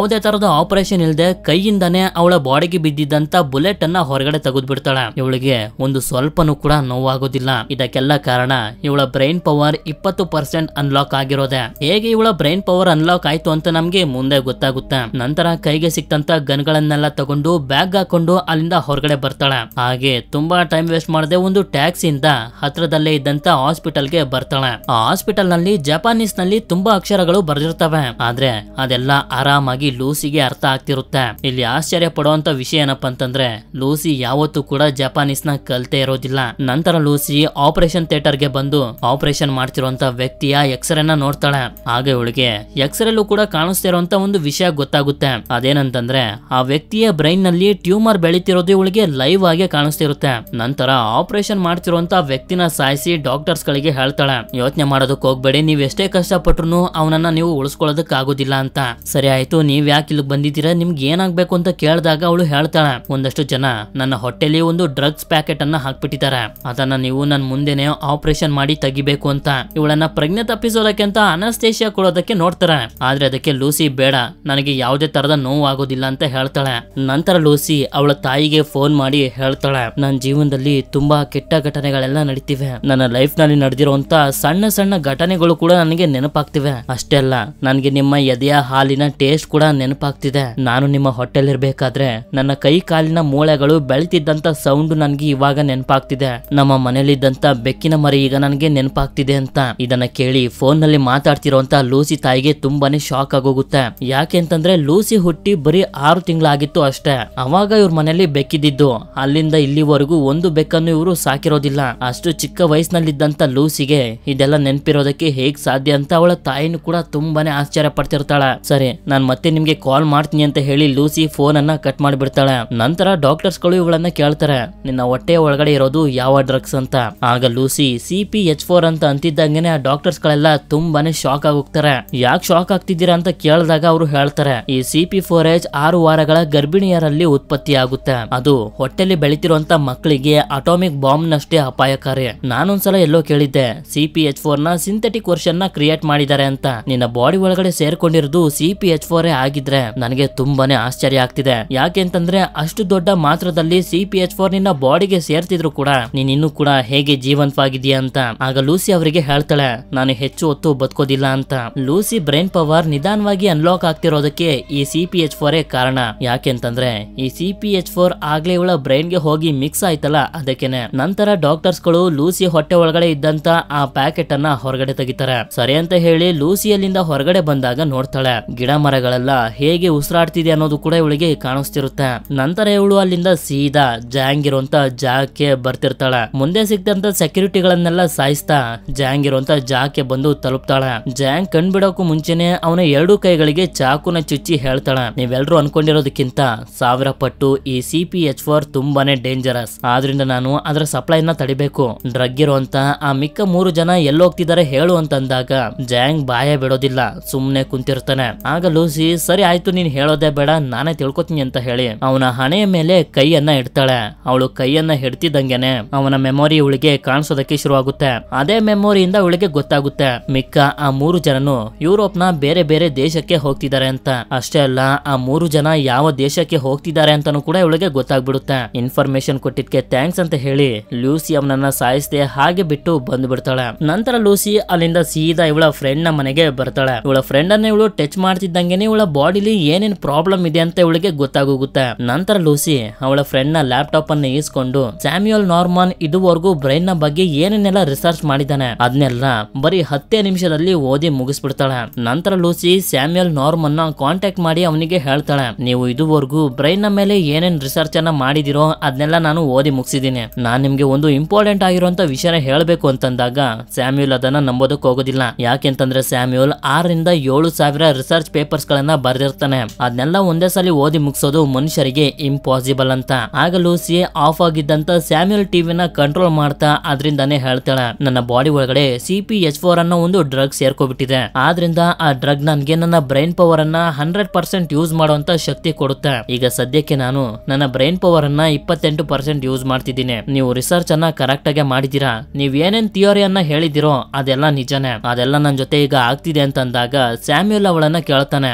ಯಾವುದೇ ತರದ ಆಪರೇಷನ್ ಇಲ್ಲದೆ ಕೈಯಿಂದಾನೇ ಅವಳ ಬಾಡಿಗೆ ಬಿದ್ದಿದ್ದಂತ ಬುಲೆಟ್ ಅನ್ನ ಹೊರಗಡೆ ತೆಗೆದು ಬಿಡ್ತಾಳೆ ಇವಳಿಗೆ ಒಂದು ಸ್ವಲ್ಪನೂ ಕೂಡ ನೋವಾಗೋದಿಲ್ಲ ಇದಕ್ಕೆಲ್ಲ ಕಾರಣ ಇವಳ ಬ್ರೈನ್ ಪವರ್ ಇಪ್ಪತ್ತು ಪರ್ಸೆಂಟ್ ಅನ್ಲಾಕ್ ಆಗಿರೋದೆ ಹೇಗೆ ಇವಳ ಬ್ರೈನ್ ಪವರ್ ಅನ್ಲಾಕ್ ಆಯ್ತು ಅಂತ ನಮ್ಗೆ ಮುಂದೆ ಗೊತ್ತಾಗುತ್ತೆ ನಂತರ ಕೈಗೆ ಸಿಕ್ತಂತ ಗನ್ಗಳನ್ನೆಲ್ಲ ತಗೊಂಡು ಬ್ಯಾಗ್ ಹಾಕೊಂಡು ಅಲ್ಲಿಂದ ಹೊರಗಡೆ ಬರ್ತಾಳೆ ಹಾಗೆ ತುಂಬಾ ಟೈಮ್ ವೇಸ್ಟ್ ಮಾಡದೆ ಒಂದು ಟ್ಯಾಕ್ಸಿಯಿಂದ ಹತ್ರದಲ್ಲೇ ಇದ್ದಂತ ಹಾಸ್ಪಿಟಲ್ಗೆ ಬರ್ತಾಳೆ ಆ ಹಾಸ್ಪಿಟಲ್ ನಲ್ಲಿ ಜಪಾನೀಸ್ ನಲ್ಲಿ ತುಂಬಾ ಅಕ್ಷರಗಳು ಬರೆದಿರ್ತವೆ ಆದ್ರೆ ಅದೆಲ್ಲ ಆರಾಮಾಗಿ ಲೂಸಿಗೆ ಅರ್ಥ ಆಗ್ತಿರುತ್ತೆ ಇಲ್ಲಿ ಆಶ್ಚರ್ಯ ಪಡುವಂತ ವಿಷಯ ಏನಪ್ಪಾ ಅಂತಂದ್ರೆ ಲೂಸಿ ಯಾವತ್ತೂ ಕೂಡ ಜಪಾನೀಸ್ ನ ಕಲ್ತೇ ಇರೋದಿಲ್ಲ ನಂತರ ಲೂಸಿ ಆಪರೇಷನ್ ಥಿಯೇಟರ್ ಗೆ ಬಂದು ಆಪರೇಷನ್ ಮಾಡ್ತಿರುವಂತ ವ್ಯಕ್ತಿಯ ಎಕ್ಸ್ರೇನ ನೋಡ್ತಾಳೆ ಆಗ ಇವಳಿಗೆ ಎಕ್ಸ್ರೇಲೂ ಕೂಡ ಕಾಣಿಸ್ತಿರುವಂತ ಒಂದು ವಿಷಯ ಗೊತ್ತಾಗುತ್ತೆ ಅದೇನಂತಂದ್ರೆ ಆ ವ್ಯಕ್ತಿಯ ಬ್ರೈನ್ ನಲ್ಲಿ ಟ್ಯೂಮರ್ ಬೆಳಿತಿರೋದು ಇವಳಿಗೆ ಲೈವ್ ಆಗಿ ಕಾಣಿಸ್ತಿರುತ್ತೆ ನಂತರ ಆಪರೇಷನ್ ಮಾಡ್ತಿರುವಂತ ವ್ಯಕ್ತಿನ ಸಾಯಿಸಿ ಡಾಕ್ಟರ್ಸ್ ಗಳಿಗೆ ಹೇಳ್ತಾಳೆ ಯೋಚನೆ ಮಾಡೋದಕ್ಕೆ ಹೋಗ್ಬೇಡಿ ನೀವ್ ಎಷ್ಟೇ ಕಷ್ಟಪಟ್ರು ಅವನನ್ನ ನೀವು ಉಳಿಸ್ಕೊಳ್ಳೋದಕ್ ಆಗೋದಿಲ್ಲ ಅಂತ ಸರಿ ಆಯ್ತು ನೀವ್ ಯಾಕೆ ಇಲ್ಲಿಗೆ ಬಂದಿದ್ದೀರಾ ನಿಮ್ಗೆ ಏನಾಗ್ಬೇಕು ಅಂತ ಕೇಳಿದಾಗ ಅವಳು ಹೇಳ್ತಾಳೆ ಒಂದಷ್ಟು ಜನ ನನ್ನ ಹೊಟ್ಟೆಲಿ ಒಂದು ಡ್ರಗ್ಸ್ ಪ್ಯಾಕೆಟ್ ಅನ್ನ ಹಾಕ್ಬಿಟ್ಟಿದ್ದಾರೆ ಅದನ್ನ ನೀವು ನನ್ ಮುಂದೆನೆ ಆಪರೇಷನ್ ಮಾಡಿ ತೆಗಿಬೇಕು ಅಂತ ಇವಳನ್ನ ಪ್ರಜ್ಞೆ ತಪ್ಪಿಸೋದಕ್ಕೆ ಅಂತ ಅನಸ್ತೇಶಿಯಾ ಕೊಡೋದಕ್ಕೆ ನೋಡ್ತಾರೆ ಆದ್ರೆ ಅದಕ್ಕೆ ಲೂಸಿ ಬೇಡ ನನಗೆ ಯಾವುದೇ ತರದ ನೋವು ಆಗೋದಿಲ್ಲ ಅಂತ ಹೇಳ್ತಾಳೆ ನಂತರ ಲೂಸಿ ಅವಳ ತಾಯಿಗೆ ಫೋನ್ ಮಾಡಿ ಹೇಳ್ತಾಳೆ ನನ್ನ ಜೀವನದಲ್ಲಿ ತುಂಬಾ ಕೆಟ್ಟ ಘಟನೆಗಳೆಲ್ಲ ನಡೀತಿವೆ ನನ್ನ ಲೈಫ್ ನಲ್ಲಿ ನಡೆದಿರುವಂತ ಸಣ್ಣ ಸಣ್ಣ ಘಟನೆಗಳು ಕೂಡ ನನಗೆ ನೆನಪಾಗ್ತಿವೆ ಅಷ್ಟೇ ಅಲ್ಲ ನನಗೆ ನಿಮ್ಮ ಎದೆಯ ಹಾಲಿನ ಟೇಸ್ಟ್ ಕೂಡ ನೆನಪಾಗ್ತಿದೆ ನಾನು ನಿಮ್ಮ ಹೊಟ್ಟೆಲಿರ್ಬೇಕಾದ್ರೆ ನನ್ನ ಕೈ ಕಾಲಿನ ಮೂಳೆಗಳು ಬೆಳಿತಿದ್ದಂತ ಸೌಂಡ್ ನನ್ಗೆ ಇವಾಗ ನೆನಪಾಗ್ತಿದೆ ನಮ್ಮ ಮನೇಲಿದ್ದಂತ ಬೆಕ್ಕಿನ ಮರಿ ಈಗ ನನಗೆ ನೆನಪಾಗ್ತಿದೆ ಅಂತ ಇದನ್ನ ಕೇಳಿ ಫೋನ್ ನಲ್ಲಿ ಮಾತಾಡ್ತಿರೋಂತ ಲೂಸಿ ತಾಯಿಗೆ ತುಂಬಾನೇ ಶಾಕ್ ಆಗೋಗುತ್ತೆ ಯಾಕೆ ಅಂತಂದ್ರೆ ಲೂಸಿ ಹುಟ್ಟಿ ಬರೀ ಆರು ತಿಂಗಳಾಗಿತ್ತು ಅಷ್ಟೇ ಅವಾಗ ಇವ್ರ ಮನೇಲಿ ಬೆಕ್ಕಿದ್ದು ಅಲ್ಲಿಂದ ಇಲ್ಲಿವರೆಗೂ ಒಂದು ಬೆಕ್ಕನ್ನು ಇವರು ಸಾಕಿರೋದಿಲ್ಲ ಅಷ್ಟು ಚಿಕ್ಕ ವಯಸ್ಸಿನಲ್ಲಿದ್ದಂತ ಲೂಸಿಗೆ ಇದೆಲ್ಲ ನೆನಪಿರೋದಕ್ಕೆ ಹೇಗ್ ಸಾಧ್ಯ ಅಂತ ಅವಳ ತಾಯಿನೂ ಕೂಡ ತುಂಬಾನೇ ಆಶ್ಚರ್ಯ ಪಡ್ತಿರ್ತಾಳೆ ಸರಿ ನಾನ್ ಮತ್ತೆ ನಿಮ್ಗೆ ಕಾಲ್ ಮಾಡ್ತೀನಿ ಅಂತ ಹೇಳಿ ಲೂಸಿ ಫೋನ್ ಅನ್ನ ಕಟ್ ಮಾಡಿಬಿಡ್ತಾಳೆ ನಂತರ ಡಾಕ್ಟರ್ಸ್ ಗಳು ಇವಳನ್ನ ಕೇಳ್ತಾರೆ ನಿನ್ನ ಹೊಟ್ಟೆಯ ಒಳಗಡೆ ಇರೋದು ಯಾವ ಡ್ರಗ್ಸ್ ಅಂತ ಆಗ Lucy C P H four ಅಂತ ಅಂತಿದ್ದಂಗೆನೆ ಆ ಡಾಕ್ಟರ್ಸ್ ಗಳೆಲ್ಲ ತುಂಬಾನೇ ಶಾಕ್ ಆಗೋಗ್ತಾರೆ ಯಾಕೆ ಶಾಕ್ ಆಗ್ತಿದ್ದೀರಾ ಅಂತ ಕೇಳಿದಾಗ ಅವರು ಹೇಳ್ತಾರೆ ಈ ಸಿ ಪಿ ಫೋರ್ ಎಚ್ ಆರು ವಾರಗಳ ಗರ್ಭಿಣಿಯರಲ್ಲಿ ಉತ್ಪತ್ತಿ ಆಗುತ್ತೆ ಅದು ಹೊಟ್ಟೆಲಿ ಬೆಳಿತಿರುವಂತ ಮಕ್ಕಳಿಗೆ ಅಟಾಮಿಕ್ ಬಾಂಬ್ ನಷ್ಟೇ ಅಪಾಯಕಾರಿ ನಾನೊಂದ್ಸಲ ಎಲ್ಲೋ ಕೇಳಿದ್ದೆ ಸಿ ಪಿ ಎಚ್ ಫೋರ್ ನ ಸಿಂಥೆಟಿಕ್ ವರ್ಷನ್ ನ ಕ್ರಿಯೇಟ್ ಮಾಡಿದ್ದಾರೆ ಅಂತ ನಿನ್ನ ಬಾಡಿ ಒಳಗಡೆ ಸೇರ್ಕೊಂಡಿರೋದು ಸಿ ಪಿ ಎಚ್ ಫೋರ್ ಆಗಿದ್ರೆ ನನಗೆ ತುಂಬಾನೇ ಆಶ್ಚರ್ಯ ಆಗ್ತಿದೆ ಯಾಕೆ ಅಂತಂದ್ರೆ ಅಷ್ಟು ದೊಡ್ಡ ಮಾತ್ರದಲ್ಲಿ ಸಿ ಪಿ ಎಚ್ ಫೋರ್ ನಿನ್ನ ಬಾಡಿಗೆ ಸೇರ್ತಿದ್ರು ಕೂಡ ನೀನ್ ಇನ್ನೂ ಕೂಡ ಹೇಗೆ ಜೀವಂತವಾಗಿದೆಯಾ ಅಂತ ಆಗ ಲೂಸಿ ಅವರಿಗೆ ಹೇಳ್ತಾಳೆ ನಾನು ಹೆಚ್ಚು ಹೊತ್ತು ಬದುಕೋದಿಲ್ಲ ಅಂತ ಲೂಸಿ ಬ್ರೈನ್ ಪವರ್ ನಿಧಾನವಾಗಿ ಅನ್ಲಾಕ್ ಆಗ್ತಿರೋದಕ್ಕೆ ಈ ಸಿ ಪಿ ಎಚ್ ಫೋರ್ ಕಾರಣ ಯಾಕೆ ಅಂತಂದ್ರೆ ಈ ಸಿ ಪಿ ಎಚ್ ಫೋರ್ ಆಗ್ಲೇ ಇವಳ ಬ್ರೈನ್ ಗೆ ಹೋಗಿ ಮಿಕ್ಸ್ ಆಯ್ತಲ್ಲ ಅದಕ್ಕೇನೆ ನಂತರ ಡಾಕ್ಟರ್ಸ್ ಗಳು ಲೂಸಿ ಹೊಟ್ಟೆ ಒಳಗಡೆ ಇದ್ದಂತ ಆ ಪ್ಯಾಕೆಟ್ ಅನ್ನ ಹೊರಗಡೆ ತೆಗಿತಾರೆ ಸರಿ ಅಂತ ಹೇಳಿ ಲೂಸಿ ಅಲ್ಲಿಂದ ಹೊರಗಡೆ ಬಂದಾಗ ನೋಡ್ತಾಳೆ ಗಿಡ ಮರಗಳೆಲ್ಲ ಹೇಗೆ ಉಸಿರಾಡ್ತಿದೆ ಅನ್ನೋದು ಕೂಡ ಇವಳಿಗೆ ಕಾಣಿಸ್ತಿರುತ್ತೆ ನಂತರ ಇವಳು ಅಲ್ಲಿಂದ ಸೀದಾ ಜಾಂಗ್ ಇರುವಂತ ಜಾಗಕ್ಕೆ ಬರ್ತಿರ್ತಾಳೆ ಮುಂದೆ ಸಿಕ್ತಂತ ಸೆಕ್ಯೂರಿಟಿಗಳನ್ನೆಲ್ಲ ಸಾಯಿಸ್ತಾ ಜಾಂಗ್ ಇರುವಂತ ಜಾಗಕ್ಕೆ ಬಂದು ತಲುಪ್ತಾಳೆ ಜಾಂಗ್ ಕಣ್ಬಿಡೋಕು ಮುಂಚೆನೆ ಅವನ ಎರಡು ಕೈಗಳಿಗೆ ಚಾಕುನ ಚುಚ್ಚಿ ಹೇಳ್ತಾಳೆ ನೀವೆಲ್ರೂ ಅನ್ಕೊಂಡಿರೋದಕ್ಕಿಂತ ಸಾವಿರ ಪಟ್ಟು ಈ ಸಿ ಪಿ ಎಚ್ ಫೋರ್ ತುಂಬಾನೇ ಡೇಂಜರಸ್ ಆದ್ರಿಂದ ನಾನು ಅದರ ಸಪ್ಲೈನ ತಡಿಬೇಕು ಡ್ರಗ್ ಇರುವಂತ ಆ ಮಿಕ್ಕ ಮೂರು ಜನ ಎಲ್ಲೋಗ್ತಿದ್ದಾರೆ ಹೇಳು ಅಂತಂದಾಗ ಜಾಂಗ್ ಬಾಯ ಬಿಡೋದಿಲ್ಲ ಸುಮ್ನೆ ಕುಂತಿರ್ತಾನೆ ಆಗ ಲೂಸಿ ಸರಿ ಆಯ್ತು ನೀನ್ ಹೇಳೋದೇ ಬೇಡ ನಾನೇ ತಿಳ್ಕೊತೀನಿ ಅಂತ ಹೇಳಿ ಅವನ ಹಣೆಯ ಮೇಲೆ ಕೈಯನ್ನ ಇಡ್ತಾಳೆ ಅವಳು ಕೈಯನ್ನ ಹಿಡ್ತಿದ್ದಂಗೆನೆ ಅವನ ಮೆಮೊರಿ ಇವಳಿಗೆ ಕಾಣಿಸೋದಕ್ಕೆ ಶುರುವಾಗುತ್ತೆ ಅದೇ ಮೆಮೊರಿಯಿಂದ ಇವಳಿಗೆ ಗೊತ್ತಾಗುತ್ತೆ ಮಿಕ್ಕ ಆ ಮೂರು ಜನನು ಯುರೋಪ್ ನ ಬೇರೆ ಬೇರೆ ದೇಶಕ್ಕೆ ಹೋಗ್ತಿದ್ದಾರೆ ಅಂತ ಅಷ್ಟೇ ಅಲ್ಲ ಆ ಮೂರು ಜನ ಯಾವ ದೇಶಕ್ಕೆ ಹೋಗ್ತಿದ್ದಾರೆ ಅಂತಾನು ಕೂಡ ಇವಳಿಗೆ ಗೊತ್ತಾಗ್ಬಿಡುತ್ತೆ ಇನ್ಫಾರ್ಮೇಶನ್ ಕೊಟ್ಟಿದ್ಕೆ ಥ್ಯಾಂಕ್ಸ್ ಅಂತ ಹೇಳಿ ಲೂಸಿ ಅವನನ್ನ ಸಾಯಿಸದೆ ಹಾಗೆ ಬಿಟ್ಟು ಬಂದು ಬಿಡ್ತಾಳೆ ನಂತರ ಲೂಸಿ ಅಲ್ಲಿಂದ ಸೀದಾ ಇವಳ ಫ್ರೆಂಡ್ ನ ಮನೆಗೆ ಬರ್ತಾಳೆ ಇವಳ ಫ್ರೆಂಡ್ ಅನ್ನ ಇವಳು ಟಚ್ ಮಾಡ್ತಿದ್ದಂಗೆನೆ ಇವಳ ಬಾಡಿಲಿ ಏನೇನ್ ಪ್ರಾಬ್ಲಮ್ ಇದೆ ಅಂತ ಇವಳಿಗೆ ಗೊತ್ತಾಗೋಗುತ್ತೆ ನಂತರ ಲೂಸಿ ಅವಳ ಫ್ರೆಂಡ್ ನ ಲ್ಯಾಪ್ಟಾಪ್ ಅನ್ನ ಈಸ್ಕೊಂಡು ಸ್ಯಾಮ್ಯುಯಲ್ ನಾರ್ಮನ್ ಇದುವರೆಗೂ ಬ್ರೈನ್ ನ ಬಗ್ಗೆ ಏನೇನೆಲ್ಲ ರಿಸರ್ಚ್ ಮಾಡಿದಾನೆ ಅದನ್ನೆಲ್ಲ ಬರೀ ಹತ್ತೇ ನಿಮಿಷದಲ್ಲಿ ಓದಿ ಮುಗಿಸ್ಬಿಡ್ತಾಳೆ ನಂತರ ಲೂಸಿ ಸ್ಯಾಮ್ಯುಯಲ್ ನಾರ್ಮನ್ ನ ಕಾಂಟ್ಯಾಕ್ಟ್ ಮಾಡಿ ಅವನಿಗೆ ಹೇಳ್ತಾಳೆ ನೀವು ಇದುವರೆಗೂ ಬ್ರೈನ್ ನ ಮೇಲೆ ಏನೇನ್ ರಿಸರ್ಚ್ ಅನ್ನ ಮಾಡಿದಿರೋ ಅದನ್ನೆಲ್ಲ ನಾನು ಓದಿ ಮುಗಿಸಿದ್ದೀನಿ ನಾನ್ ನಿಮ್ಗೆ ಒಂದು ಇಂಪಾರ್ಟೆಂಟ್ ಆಗಿರುವಂತ ವಿಷಯನ ಹೇಳ್ಬೇಕು ಅಂತಂದಾಗ ಸ್ಯಾಮ್ಯುಲ್ ಅದನ್ನ ನಂಬೋದಕ್ಕೆ ಹೋಗೋದಿಲ್ಲ ಯಾಕೆಂತಂದ್ರೆ ಸ್ಯಾಮ್ಯುಲ್ ಆರರಿಂದ ಏಳು ಸಾವಿರ ರಿಸರ್ಚ್ ಪೇಪರ್ಸ್ ಗಳನ್ನ ಬರೆದಿರ್ತಾನೆ ಅದನ್ನೆಲ್ಲ ಒಂದೇ ಸಲ ಓದಿ ಮುಗಿಸೋದು ಮನುಷ್ಯರಿಗೆ ಇಂಪಾಸಿಬಲ್ ಅಂತ ಆಗ ಲೂಸಿ ಆಫ್ ಆಗಿದ್ದಂತ ಸ್ಯಾಮ್ಯುಲ್ ಟಿವಿನ ಕಂಟ್ರೋಲ್ ಮಾಡ್ತಾ ಅದರಿಂದಾನೇ ಹೇಳ್ತಾಳೆ ನನ್ನ ಬಾಡಿ ಒಳಗಡೆ ಸಿ ಪಿ ಎಚ್ ಫೋರ್ ಅನ್ನೋ ಒಂದು ಡ್ರಗ್ ಸೇರ್ಕೊಬಿಟ್ಟಿದೆ ಆದ್ರಿಂದ ಆ ಡ್ರಗ್ ನನ್ಗೆ ನನ್ನ ಬ್ರೈನ್ ಪವರ್ ಅನ್ನ ಹಂಡ್ರೆಡ್ ಪರ್ಸೆಂಟ್ ಯೂಸ್ ಮಾಡುವಂತ ಶಕ್ತಿ ಕೊಡುತ್ತೆ ಈಗ ಸದ್ಯಕ್ಕೆ ನಾನು ನನ್ನ ಬ್ರೈನ್ ಪವರ್ ಅನ್ನ ಇಪ್ಪತ್ತೆಂಟು ಪರ್ಸೆಂಟ್ ಯೂಸ್ ಮಾಡ್ತಿದ್ದೀನಿ ನೀವು ರಿಸರ್ಚ್ ಅನ್ನ ಕರೆಕ್ಟ್ ಆಗಿ ಮಾಡಿದೀರಾ ನೀವ್ ಏನೇನ್ ಥಿಯೋರಿಯನ್ನ ಹೇಳಿದಿರೋ ಅದೆಲ್ಲ ನಿಜನೇ ಅದೆಲ್ಲ ನನ್ ಜೊತೆ ಈಗ ಆಗ್ತಿದೆ ಅಂತಂದಾಗ ಸ್ಯಾಮ್ಯುಲ್ ಅವಳನ್ನ ಕೇಳ್ತಾನೆ ಈಗ ನೀನು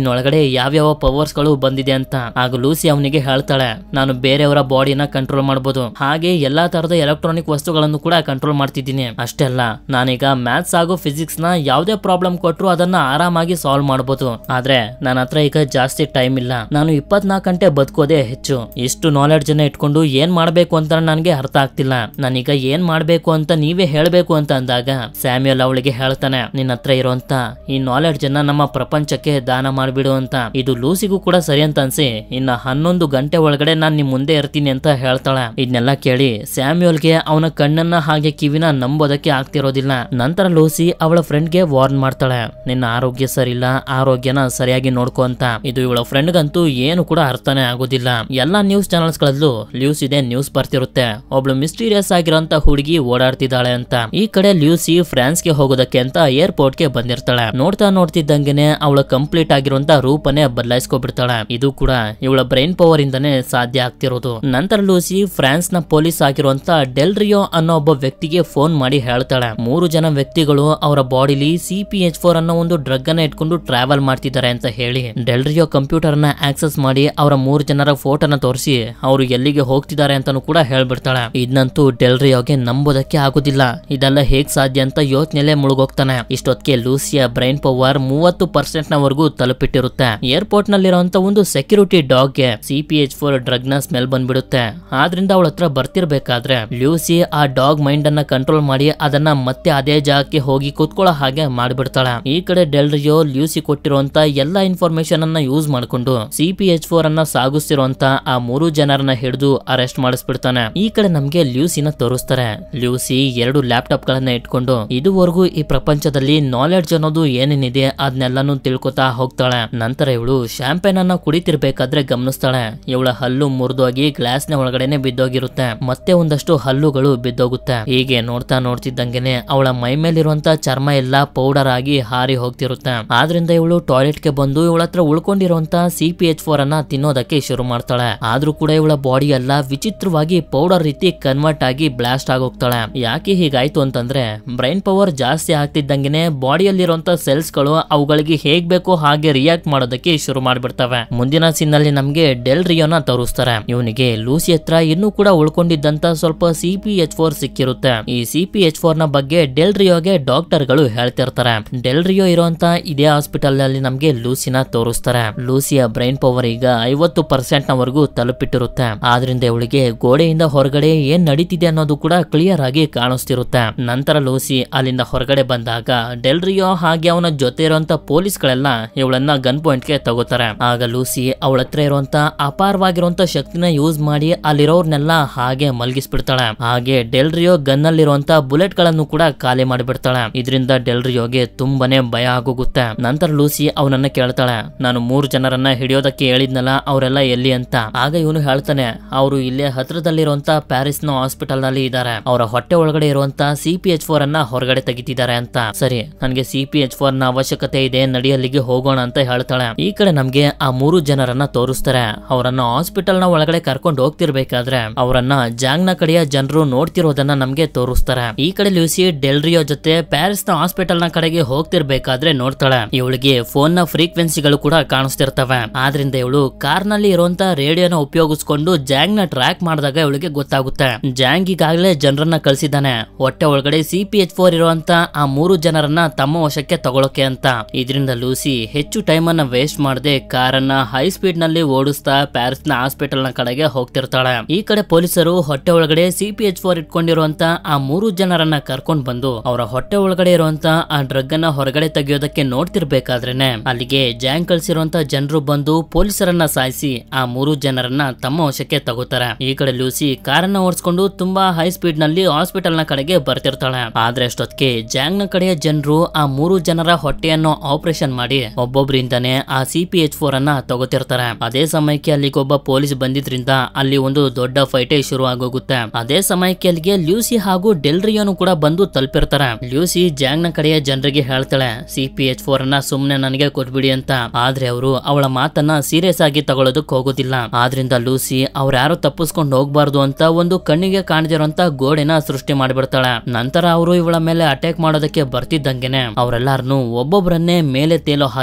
ನಿನ್ನೊಳಗಡೆ ಯಾವ್ಯಾವ ಪವರ್ಸ್ ಗಳು ಬಂದಿದೆ ಅಂತ ಆಗ ಲೂಸಿ ಅವನಿಗೆ ಹೇಳ್ತಾಳೆ ನಾನು ಬೇರೆಯವರ ಬಾಡಿನ ಕಂಟ್ರೋಲ್ ಮಾಡಬಹುದು ಹಾಗೆ ಎಲ್ಲಾ ತರದ ಎಲೆಕ್ಟ್ರಾನಿಕ್ ವಸ್ತುಗಳನ್ನು ಕೂಡ ಕಂಟ್ರೋಲ್ ಮಾಡ್ತಿದ್ದೀನಿ ಅಷ್ಟೇ ಅಲ್ಲ ನಾನೀಗ ಮ್ಯಾಥ್ಸ್ ಹಾಗೂ ಫಿಸಿಕ್ಸ್ ನ ಯಾವ್ದೇ ಪ್ರಾಬ್ಲಮ್ ಕೊಟ್ರು ಅದನ್ನ ಆರಾಮಾಗಿ ಸಾಲ್ವ್ ಮಾಡಬಹುದು ಆದ್ರೆ ನನ್ನ ಹತ್ರ ಈಗ ಜಾಸ್ತಿ ಟೈಮ್ ಇಲ್ಲ ನಾನು ಇಪ್ಪತ್ನಾಲ್ಕು ಗಂಟೆ ಬದುಕೋದೇ ಹೆಚ್ಚು ಇಷ್ಟು ನಾಲೆಡ್ಜ್ ಅನ್ನ ಇಟ್ಕೊಂಡು ಏನ್ ಮಾಡ್ಬೇಕು ಅಂತ ನನಗೆ ಅರ್ಥ ಆಗ್ತಿಲ್ಲ ನಾನೀಗ ಏನ್ ಮಾಡ್ಬೇಕು ಅಂತ ನೀವೇ ಹೇಳ್ಬೇಕು ಅಂತ ಅಂದಾಗ ಸ್ಯಾಮ್ಯಲ್ ಅವಳಿಗೆ ಹೇಳ್ತಾನೆ ನಿನ್ನ ಹತ್ರ ಇರುವಂತ ಈ ನಾಲೆಡ್ಜ್ ಅನ್ನ ನಮ್ಮ ಪ್ರಪಂಚಕ್ಕೆ ದಾನ ಮಾಡ್ಬಿಡು ಅಂತ ಇದು ಲೂಸಿಗೂ ಕೂಡ ಸರಿ ಅಂತ ಅನ್ಸಿ ಇನ್ನ ಹನ್ನೊಂದು ಗಂಟೆ ಒಳಗಡೆ ನಾನ್ ನಿಮ್ ಮುಂದೆ ಇರ್ತೀನಿ ಅಂತ ಹೇಳ್ತಾಳೆ ಇದನ್ನೆಲ್ಲ ಕೇಳಿ ಸ್ಯಾಮ್ಯುಯಲ್ಗೆ ಅವನ ಕಣ್ಣನ್ನ ಹಾಗೆ ಕಿವಿನ ನಂಬೋದಕ್ಕೆ ಆಗ್ತಿರೋದಿಲ್ಲ ನಂತರ ಲೂಸಿ ಅವಳ ಫ್ರೆಂಡ್ಗೆ ವಾರ್ನ್ ಮಾಡ್ತಾಳೆ ನಿನ್ನ ಆರೋಗ್ಯ ಸರಿಯಿಲ್ಲ ಆರೋಗ್ಯನ ಸರಿಯಾಗಿ ನೋಡ್ಕೊ ಅಂತ ಇದು ಇವಳ ಫ್ರೆಂಡ್ಗಂತೂ ಏನು ಕೂಡ ಅರ್ಥನೇ ಆಗೋದಿಲ್ಲ ಎಲ್ಲಾ ನ್ಯೂಸ್ ಚಾನೆಲ್ಸ್ ಗಳಲ್ಲೂ ಲ್ಯೂಸ್ ಇದೆ ನ್ಯೂಸ್ ಬರ್ತಿರುತ್ತೆ ಒಬ್ಳು ಮಿಸ್ಟೀರಿಯಸ್ ಆಗಿರೋಂತ ಹುಡುಗಿ ಓಡಾಡ್ತಿದ್ದಾಳೆ ಅಂತ ಈ ಕಡೆ ಲ್ಯೂಸಿ ಫ್ರಾನ್ಸ್ಗೆ ಹೋಗೋದಕ್ಕೆ ಅಂತ ಏರ್ಪೋರ್ಟ್ ಗೆ ಬಂದಿರ್ತಾಳೆ ನೋಡ್ತಾ ನೋಡ್ತಿದ್ದಂಗೆನೆ ಅವಳ ಕಂಪ್ಲೀಟ್ ಆಗಿರುವಂತ ರೂಪನೇ ಬದಲಾಯಿಸ್ಕೊಬಿಡ್ತಾಳೆ ಇದು ಕೂಡ ಇವಳ ಬ್ರೈನ್ ಪವರ್ ಇಂದನೇ ಸಾಧ್ಯ ಆಗ್ತಿರೋದು ನಂತರ ಲೂಸಿ ಫ್ರಾನ್ಸ್ ನ ಪೊಲೀಸ್ ಆಗಿರುವಂತ ಡೆಲ್ ರಿಯೋ ಅನ್ನೋ ಒಬ್ಬ ವ್ಯಕ್ತಿಗೆ ಫೋನ್ ಮಾಡಿ ಹೇಳ್ತಾಳೆ ಮೂರು ಜನ ವ್ಯಕ್ತಿಗಳು ಅವರ ಬಾಡಿಲಿ ಸಿ ಪಿ ಎಚ್ ಫೋರ್ ಅನ್ನೋ ಒಂದು ಡ್ರಗ್ ಅನ್ನ ಇಟ್ಕೊಂಡು ಟ್ರಾವೆಲ್ ಮಾಡ್ತಿದ್ದಾರೆ ಅಂತ ಹೇಳಿ ಡೆಲ್ ರಿಯೋ ಕಂಪ್ಯೂಟರ್ ನ ಆಕ್ಸೆಸ್ ಮಾಡಿ ಅವರ ಮೂರು ಜನರ ಫೋಟೋನ ತೋರಿಸಿ ಅವರು ಎಲ್ಲಿಗೆ ಹೋಗ್ತಿದ್ದಾರೆ ಅಂತಾನು ಕೂಡ ಹೇಳ್ಬಿಡ್ತಾಳೆ ಇದನ್ನಂತೂ ಡೆಲ್ ರಿಯೋಗೆ ನಂಬೋದಕ್ಕೆ ಆಗುದಿಲ್ಲ ಇದೆಲ್ಲ ಹೇಗ್ ಸಾಧ್ಯ ಅಂತ ಯೋಚನೆಲೆ ಮುಳುಗೋಗ್ತಾನೆ ಇಷ್ಟೊತ್ತಿಗೆ ಲೂಸಿಯ ಬ್ರೈನ್ ಪವರ್ ಮೂವತ್ತು ಪರ್ಸೆಂಟ್ ನವರೆಗೂ ತಲುಪಿಟ್ಟಿರುತ್ತೆ ಏರ್ಪೋರ್ಟ್ ನಲ್ಲಿರುವಂತ ಒಂದು ಸೆಕ್ಯೂರಿಟಿ ಡಾಗ್ ಗೆ C P H four drug ನ ಸ್ಮೆಲ್ ಬಂದ್ಬಿಡುತ್ತೆ ಆದ್ರಿಂದ ಅವಳ ಹತ್ರ ಬರ್ತಿರ್ಬೇಕಾದ್ರೆ ಲ್ಯೂಸಿ ಆ ಡಾಗ್ ಮೈಂಡ್ ಅನ್ನ ಕಂಟ್ರೋಲ್ ಮಾಡಿ ಅದನ್ನ ಮತ್ತೆ ಅದೇ ಜಾಗಕ್ಕೆ ಹೋಗಿ ಕುತ್ಕೊಳ್ಳೋ ಹಾಗೆ ಮಾಡ್ಬಿಡ್ತಾಳೆ ಈ ಕಡೆ ಡೆಲ್ರಿಯೋ ಲ್ಯೂಸಿ ಕೊಟ್ಟಿರುವಂತ ಎಲ್ಲಾ ಇನ್ಫಾರ್ಮೇಶನ್ ಅನ್ನ ಯೂಸ್ ಮಾಡ್ಕೊಂಡು ಸಿ ಪಿ ಎಚ್ ಫೋರ್ ಅನ್ನ ಸಾಗಿಸ್ತಿರುವಂತ ಆ ಮೂರು ಜನರನ್ನ ಹಿಡಿದು ಅರೆಸ್ಟ್ ಮಾಡಿಸ್ಬಿಡ್ತಾನೆ ಈ ಕಡೆ ನಮ್ಗೆ ಲ್ಯೂಸಿನ ತೋರಿಸ್ತಾರೆ ಲ್ಯೂಸಿ ಎರಡು ಲ್ಯಾಪ್ಟಾಪ್ ಗಳನ್ನ ಇಟ್ಕೊಂಡು ಇದುವರೆಗೂ ಈ ಪ್ರಪಂಚದಲ್ಲಿ ನಾಲೆಡ್ಜ್ ಅನ್ನೋದು ಏನೇನಿದೆ ಅದನ್ನೆಲ್ಲಾನು ತಿಳ್ಕೊತಾ ಹೋಗ್ತಾಳೆ ನಂತರ ಇವಳು ಶಾಂಪೇನ್ ಅನ್ನ ಕುಡಿತಿರ್ಬೇಕಾದ್ರೆ ಗಮನಿಸ್ತಾಳೆ ಇವಳ ಹಲ್ಲು ಮುರಿದೋಗಿ ಗ್ಲಾಸ್ ನ ಒಳಗಡೆನೆ ಬಿದ್ದೋಗಿರುತ್ತೆ ಮತ್ತೆ ಒಂದಷ್ಟು ಹಲ್ಲುಗಳು ಬಿದ್ದೋಗುತ್ತೆ ಹೀಗೆ ನೋಡ್ತಾ ನೋಡ್ತಿದ್ದಂಗೆನೆ ಅವಳ ಮೈ ಮೇಲಿರುವಂತ ಚರ್ಮ ಎಲ್ಲ ಪೌಡರ್ ಆಗಿ ಹಾರಿ ಹೋಗ್ತಿರುತ್ತೆ ಆದ್ರಿಂದ ಇವಳು ಟಾಯ್ಲೆಟ್ ಗೆ ಬಂದು ಇವಳ ಹತ್ರ ಉಳ್ಕೊಂಡಿರುವಂತ ಸಿ ಪಿ ಎಚ್ ಫೋರ್ ಅನ್ನ ತಿನ್ನೋದಕ್ಕೆ ಶುರು ಮಾಡ್ತಾಳೆ ಆದ್ರೂ ಕೂಡ ಇವಳ ಬಾಡಿ ಎಲ್ಲ ವಿಚಿತ್ರವಾಗಿ ಪೌಡರ್ ರೀತಿ ಕನ್ವರ್ಟ್ ಆಗಿ ಬ್ಲಾಸ್ಟ್ ಆಗೋಗ್ತಾಳೆ ಯಾಕೆ ಹೀಗಾಯ್ತು ಅಂತಂದ್ರೆ ಬ್ರೈನ್ ಪವರ್ ಜಾಸ್ತಿ ಆಗ್ತಿದ್ದಂಗೆನೆ ಬಾಡಿಯಲ್ಲಿರುವಂತ ಸೆಲ್ಸ್ ಗಳು ಅವುಗಳಿಗೆ ಹೇಗ್ ಬೇಕೋ ಹಾಗೆ ರಿಯಾಕ್ಟ್ ಮಾಡೋದಕ್ಕೆ ಶುರು ಮಾಡ್ಬಿಡ್ತವೆ ಮುಂದಿನ ಸೀನ್ ಅಲ್ಲಿ ನಮ್ಗೆ ಡೆಲ್ ರಿಯೋನ ತೋರಿಸ್ತಾರೆ ಇವನಿಗೆ ಲೂಸಿ ಹತ್ರ ಇನ್ನೂ ಕೂಡ ಉಳ್ಕೊಂಡಿದ್ದಂತ ಸ್ವಲ್ಪ ಸಿ ಪಿ ಎಚ್ ಫೋರ್ ಸಿಕ್ಕಿರುತ್ತೆ ಈ ಸಿ ಪಿ ಎಚ್ ಫೋರ್ ನ ಬಗ್ಗೆ ಡೆಲ್ ರಿಯೋಗೆ ಡಾಕ್ಟರ್ ಗಳು ಹೇಳ್ತಿರ್ತಾರೆ ಡೆಲ್ ರಿಯೋ ಇರುವಂತ ಇದೇ ಹಾಸ್ಪಿಟಲ್ ನಲ್ಲಿ ನಮ್ಗೆ ಲೂಸಿನ ತೋರಿಸ್ತಾರೆ ಲೂಸಿಯ ಬ್ರೈನ್ ಪವರ್ ಈಗ ಐವತ್ತು ಪರ್ಸೆಂಟ್ ನವರೆಗೂ ತಲುಪಿಟ್ಟಿರುತ್ತೆ ಆದ್ರಿಂದ ಇವಳಿಗೆ ಗೋಡೆಯಿಂದ ಹೊರಗಡೆ ಏನ್ ನಡೀತಿದೆ ಅನ್ನೋದು ಕೂಡ ಕ್ಲಿಯರ್ ಆಗಿ ಕಾಣಿಸ್ತಿರುತ್ತೆ ನಂತರ ಲೂಸಿ ಅಲ್ಲಿಂದ ಹೊರಗಡೆ ಬಂದಾಗ ಡೆಲ್ ರಿಯೋ ಹಾಗೆ ಅವನ ಜೊತೆ ಇರುವಂತ ಪೊಲೀಸ್ ಗಳೆಲ್ಲ ಇವಳನ್ನ ಗನ್ ಪಾಯಿಂಟ್ ಗೆ ತಗೋತಾರೆ ಆಗ ಲೂಸಿ ಅವಳ ಹತ್ರ ಇರುವಂತ ಅಪಾರವಾಗಿರುವಂತ ಶಕ್ತಿನ ಯೂಸ್ ಮಾಡಿ ಅಲ್ಲಿರೋರ್ನೆಲ್ಲ ಹಾಗೆ ಮಲಗಿಸ್ಬಿಡ್ತಾಳೆ ಹಾಗೆ ಡೆಲ್ ರಿಯೋ ಗನ್ ಅಲ್ಲಿರುವಂತ ಬುಲೆಟ್ ಗಳನ್ನು ಕೂಡ ಖಾಲಿ ಮಾಡಿಬಿಡ್ತಾಳೆ ಇದರಿಂದ ಡೆಲ್ ರಿಯೋಗೆ ತುಂಬಾನೇ ಭಯ ಆಗೋಗುತ್ತೆ ನಂತರ ಲೂಸಿ ಅವನನ್ನ ಕೇಳ್ತಾಳೆ ನಾನು ಮೂರು ಜನರನ್ನ ಹಿಡಿಯೋದಕ್ಕೆ ಹೇಳಿದ್ನಲ್ಲ ಅವರೆಲ್ಲ ಎಲ್ಲಿ ಅಂತ ಆಗ ಇವನು ಹೇಳ್ತಾನೆ ಅವರು ಇಲ್ಲೇ ಹತ್ರದಲ್ಲಿರುವಂತ ಪ್ಯಾರಿಸ್ ನ ಹಾಸ್ಪಿಟಲ್ ನಲ್ಲಿ ಇದ್ದಾರೆ ಅವರ ಹೊಟ್ಟೆ ಒಳಗಡೆ ಇರುವಂತ ಸಿ ಪಿ ಎಚ್ ಫೋರ್ ಅನ್ನ ಹೊರಗಡೆ ತೆಗಿತಿದ್ದಾರೆ ಅಂತ ಸರಿ ನನಗೆ ಸಿ ಪಿ ಎಚ್ ಫೋರ್ ನ ಅವಶ್ಯಕತೆ ಇದೆ ನಡಿಯಲ್ಲಿಗೆ ಹೋಗೋಣ ಅಂತ ಹೇಳ್ತಾಳೆ ಈ ಕಡೆ ನಮ್ಗೆ ಆ ಮೂರು ಜನರನ್ನ ತೋರಿಸ್ತಾರೆ ಅವರನ್ನ ಹಾಸ್ಪಿಟಲ್ ನ ಒಳಗಡೆ ಕರ್ಕೊಂಡು ಹೋಗ್ತಿರ್ಬೇಕಾದ್ರೆ ಅವರನ್ನ ಜಾಂಗ್ ನ ಕಡೆಯ ಜನರು ನೋಡ್ತಿರೋದನ್ನ ನಮ್ಗೆ ತೋರಿಸ್ತಾರೆ ಈ ಕಡೆ ಲೂಸಿ ಡೆಲ್ರಿಯೋ ಜೊತೆ ಪ್ಯಾರಿಸ್ ನ ಹಾಸ್ಪಿಟಲ್ ನ ಕಡೆಗೆ ಹೋಗ್ತಿರ್ಬೇಕಾದ್ರೆ ನೋಡ್ತಾಳೆ ಇವಳಿಗೆ ಫೋನ್ ನ ಫ್ರೀಕ್ವೆನ್ಸಿಗಳು ಕೂಡ ಕಾಣಿಸ್ತಿರ್ತವೆ ಆದ್ರಿಂದ ಇವಳು ಕಾರ್ ನಲ್ಲಿ ಇರುವಂತ ರೇಡಿಯೋನ ಉಪಯೋಗಿಸ್ಕೊಂಡು ಜಾಂಗ್ ನ ಟ್ರ್ಯಾಕ್ ಮಾಡಿದಾಗ ಇವಳಿಗೆ ಗೊತ್ತಾಗುತ್ತೆ ಜಾಂಗ್ ಈಗಾಗಲೇ ಜನರನ್ನ ಕಳ್ಸಿದ್ದಾನೆ ಹೊಟ್ಟೆ ಒಳಗಡೆ ಸಿ ಪಿ ಎಚ್ ಫೋರ್ ಇರುವಂತ ಆ ಮೂರು ಜನರನ್ನ ತಮ್ಮ ವಶಕ್ಕೆ ತಗೊಳಕ್ಕೆ ಅಂತ ಇದರಿಂದ ಲೂಸಿ ಹೆಚ್ಚು ಟೈಮ್ ಅನ್ನ ವೇಸ್ಟ್ ಮಾಡದೆ ಕಾರನ್ನ ಹೈ ಸ್ಪೀಡ್ ನಲ್ಲಿ ಓಡಿಸ್ತಾ ಪ್ಯಾರಿಸ್ ನ ಹಾಸ್ಪಿಟಲ್ ನ ಕಡೆಗೆ ಹೋಗ್ತಿರ್ತಾಳೆ ಈ ಕಡೆ ಪೊಲೀಸರು ಹೊಟ್ಟೆ ಒಳಗಡೆ ಸಿ ಪಿ ಎಚ್ ಫೋರ್ ಇಟ್ಕೊಂಡಿರುವಂತ ಆ ಮೂರು ಜನರನ್ನ ಕರ್ಕೊಂಡ್ ಬಂದು ಅವರ ಹೊಟ್ಟೆ ಒಳಗಡೆ ಇರುವಂತ ಆ ಡ್ರಗ್ ಅನ್ನ ಹೊರಗಡೆ ತೆಗೆಯೋದಕ್ಕೆ ನೋಡ್ತಿರ್ಬೇಕಾದ್ರೇನೆ ಅಲ್ಲಿಗೆ ಜಾಂಗ್ ಕಳ್ಸಿರುವಂತ ಜನರು ಬಂದು ಪೊಲೀಸರನ್ನ ಸಾಯಿಸಿ ಆ ಮೂರು ಜನರನ್ನ ತಮ್ಮ ವಶಕ್ಕೆ ತಗೋತಾರೆ ಈ ಕಡೆ ಲೂಸಿ ಕಾರನ್ನ ಓಡಿಸ್ಕೊಂಡು ತುಂಬಾ ಹೈ ಸ್ಪೀಡ್ ನಲ್ಲಿ ಹಾಸ್ಪಿಟಲ್ ನ ಕಡೆಗೆ ಬರ್ತಿರ್ತಾಳೆ ಆದ್ರೆ ಅಷ್ಟೊತ್ತಿಗೆ ಜಾಂಗ್ ನ ಕಡೆಯ ಜನರು ಆ ಮೂರು ಜನರ ಹೊಟ್ಟೆಯನ್ನು ಆಪರೇಷನ್ ಮಾಡಿ ಒಬ್ಬೊಬ್ಬರಿಂದಾನೆ ಆ ಸಿ ಪಿ ಎಚ್ ಫೋರ್ ಅನ್ನ ತಗೋತಿರ್ತಾರೆ ಅದೇ ಸಮಯಕ್ಕೆ ಅಲ್ಲಿಗೆ ಒಬ್ಬ ಪೊಲೀಸ್ ಬಂದಿದ್ರಿಂದ ಅಲ್ಲಿ ಒಂದು ದೊಡ್ಡ ಫೈಟೇ ಶುರು ಆಗೋಗುತ್ತೆ ಅದೇ ಸಮಯಕ್ಕೆ ಅಲ್ಲಿಗೆ ಲ್ಯೂಸಿ ಹಾಗೂ ಡೆಲ್ರಿಯೋನು ಕೂಡ ಬಂದು ತಲುಪಿರ್ತಾರೆ ಲ್ಯೂಸಿ ಜಾಂಗ್ ನ ಕಡೆಯ ಜನರಿಗೆ ಹೇಳ್ತಾಳೆ ಸಿ ಪಿ ಎಚ್ ಫೋರ್ ಅನ್ನ ಸುಮ್ನೆ ನನಗೆ ಕೊಟ್ಬಿಡಿ ಅಂತ ಆದ್ರೆ ಅವರು ಅವಳ ಮಾತನ್ನ ಸೀರಿಯಸ್ ಆಗಿ ತಗೊಳ್ಳೋದಕ್ಕೆ ಹೋಗೋದಿಲ್ಲ ಆದ್ರಿಂದ ಲೂಸಿ ಅವ್ರು ಯಾರು ತಪ್ಪಿಸ್ಕೊಂಡು ಹೋಗ್ಬಾರ್ದು ಅಂತ ಒಂದು ಕಣ್ಣಿಗೆ ಕಾಣದಿರುವಂತ ಗೋಡೆನ ಸೃಷ್ಟಿ ಮಾಡಿಬಿಡ್ತಾಳೆ ನಂತರ ಅವರು ಇವಳ ಮೇಲೆ ಅಟ್ಯಾಕ್ ಮಾಡೋದಕ್ಕೆ ಬರ್ತಿದ್ದಂಗೆನೆ ಅವರೆಲ್ಲಾರನು ಒಬ್ಬೊಬ್ಬರನ್ನೇ ಮೇಲೆ ತೇಲೋ ಹಾಗೆ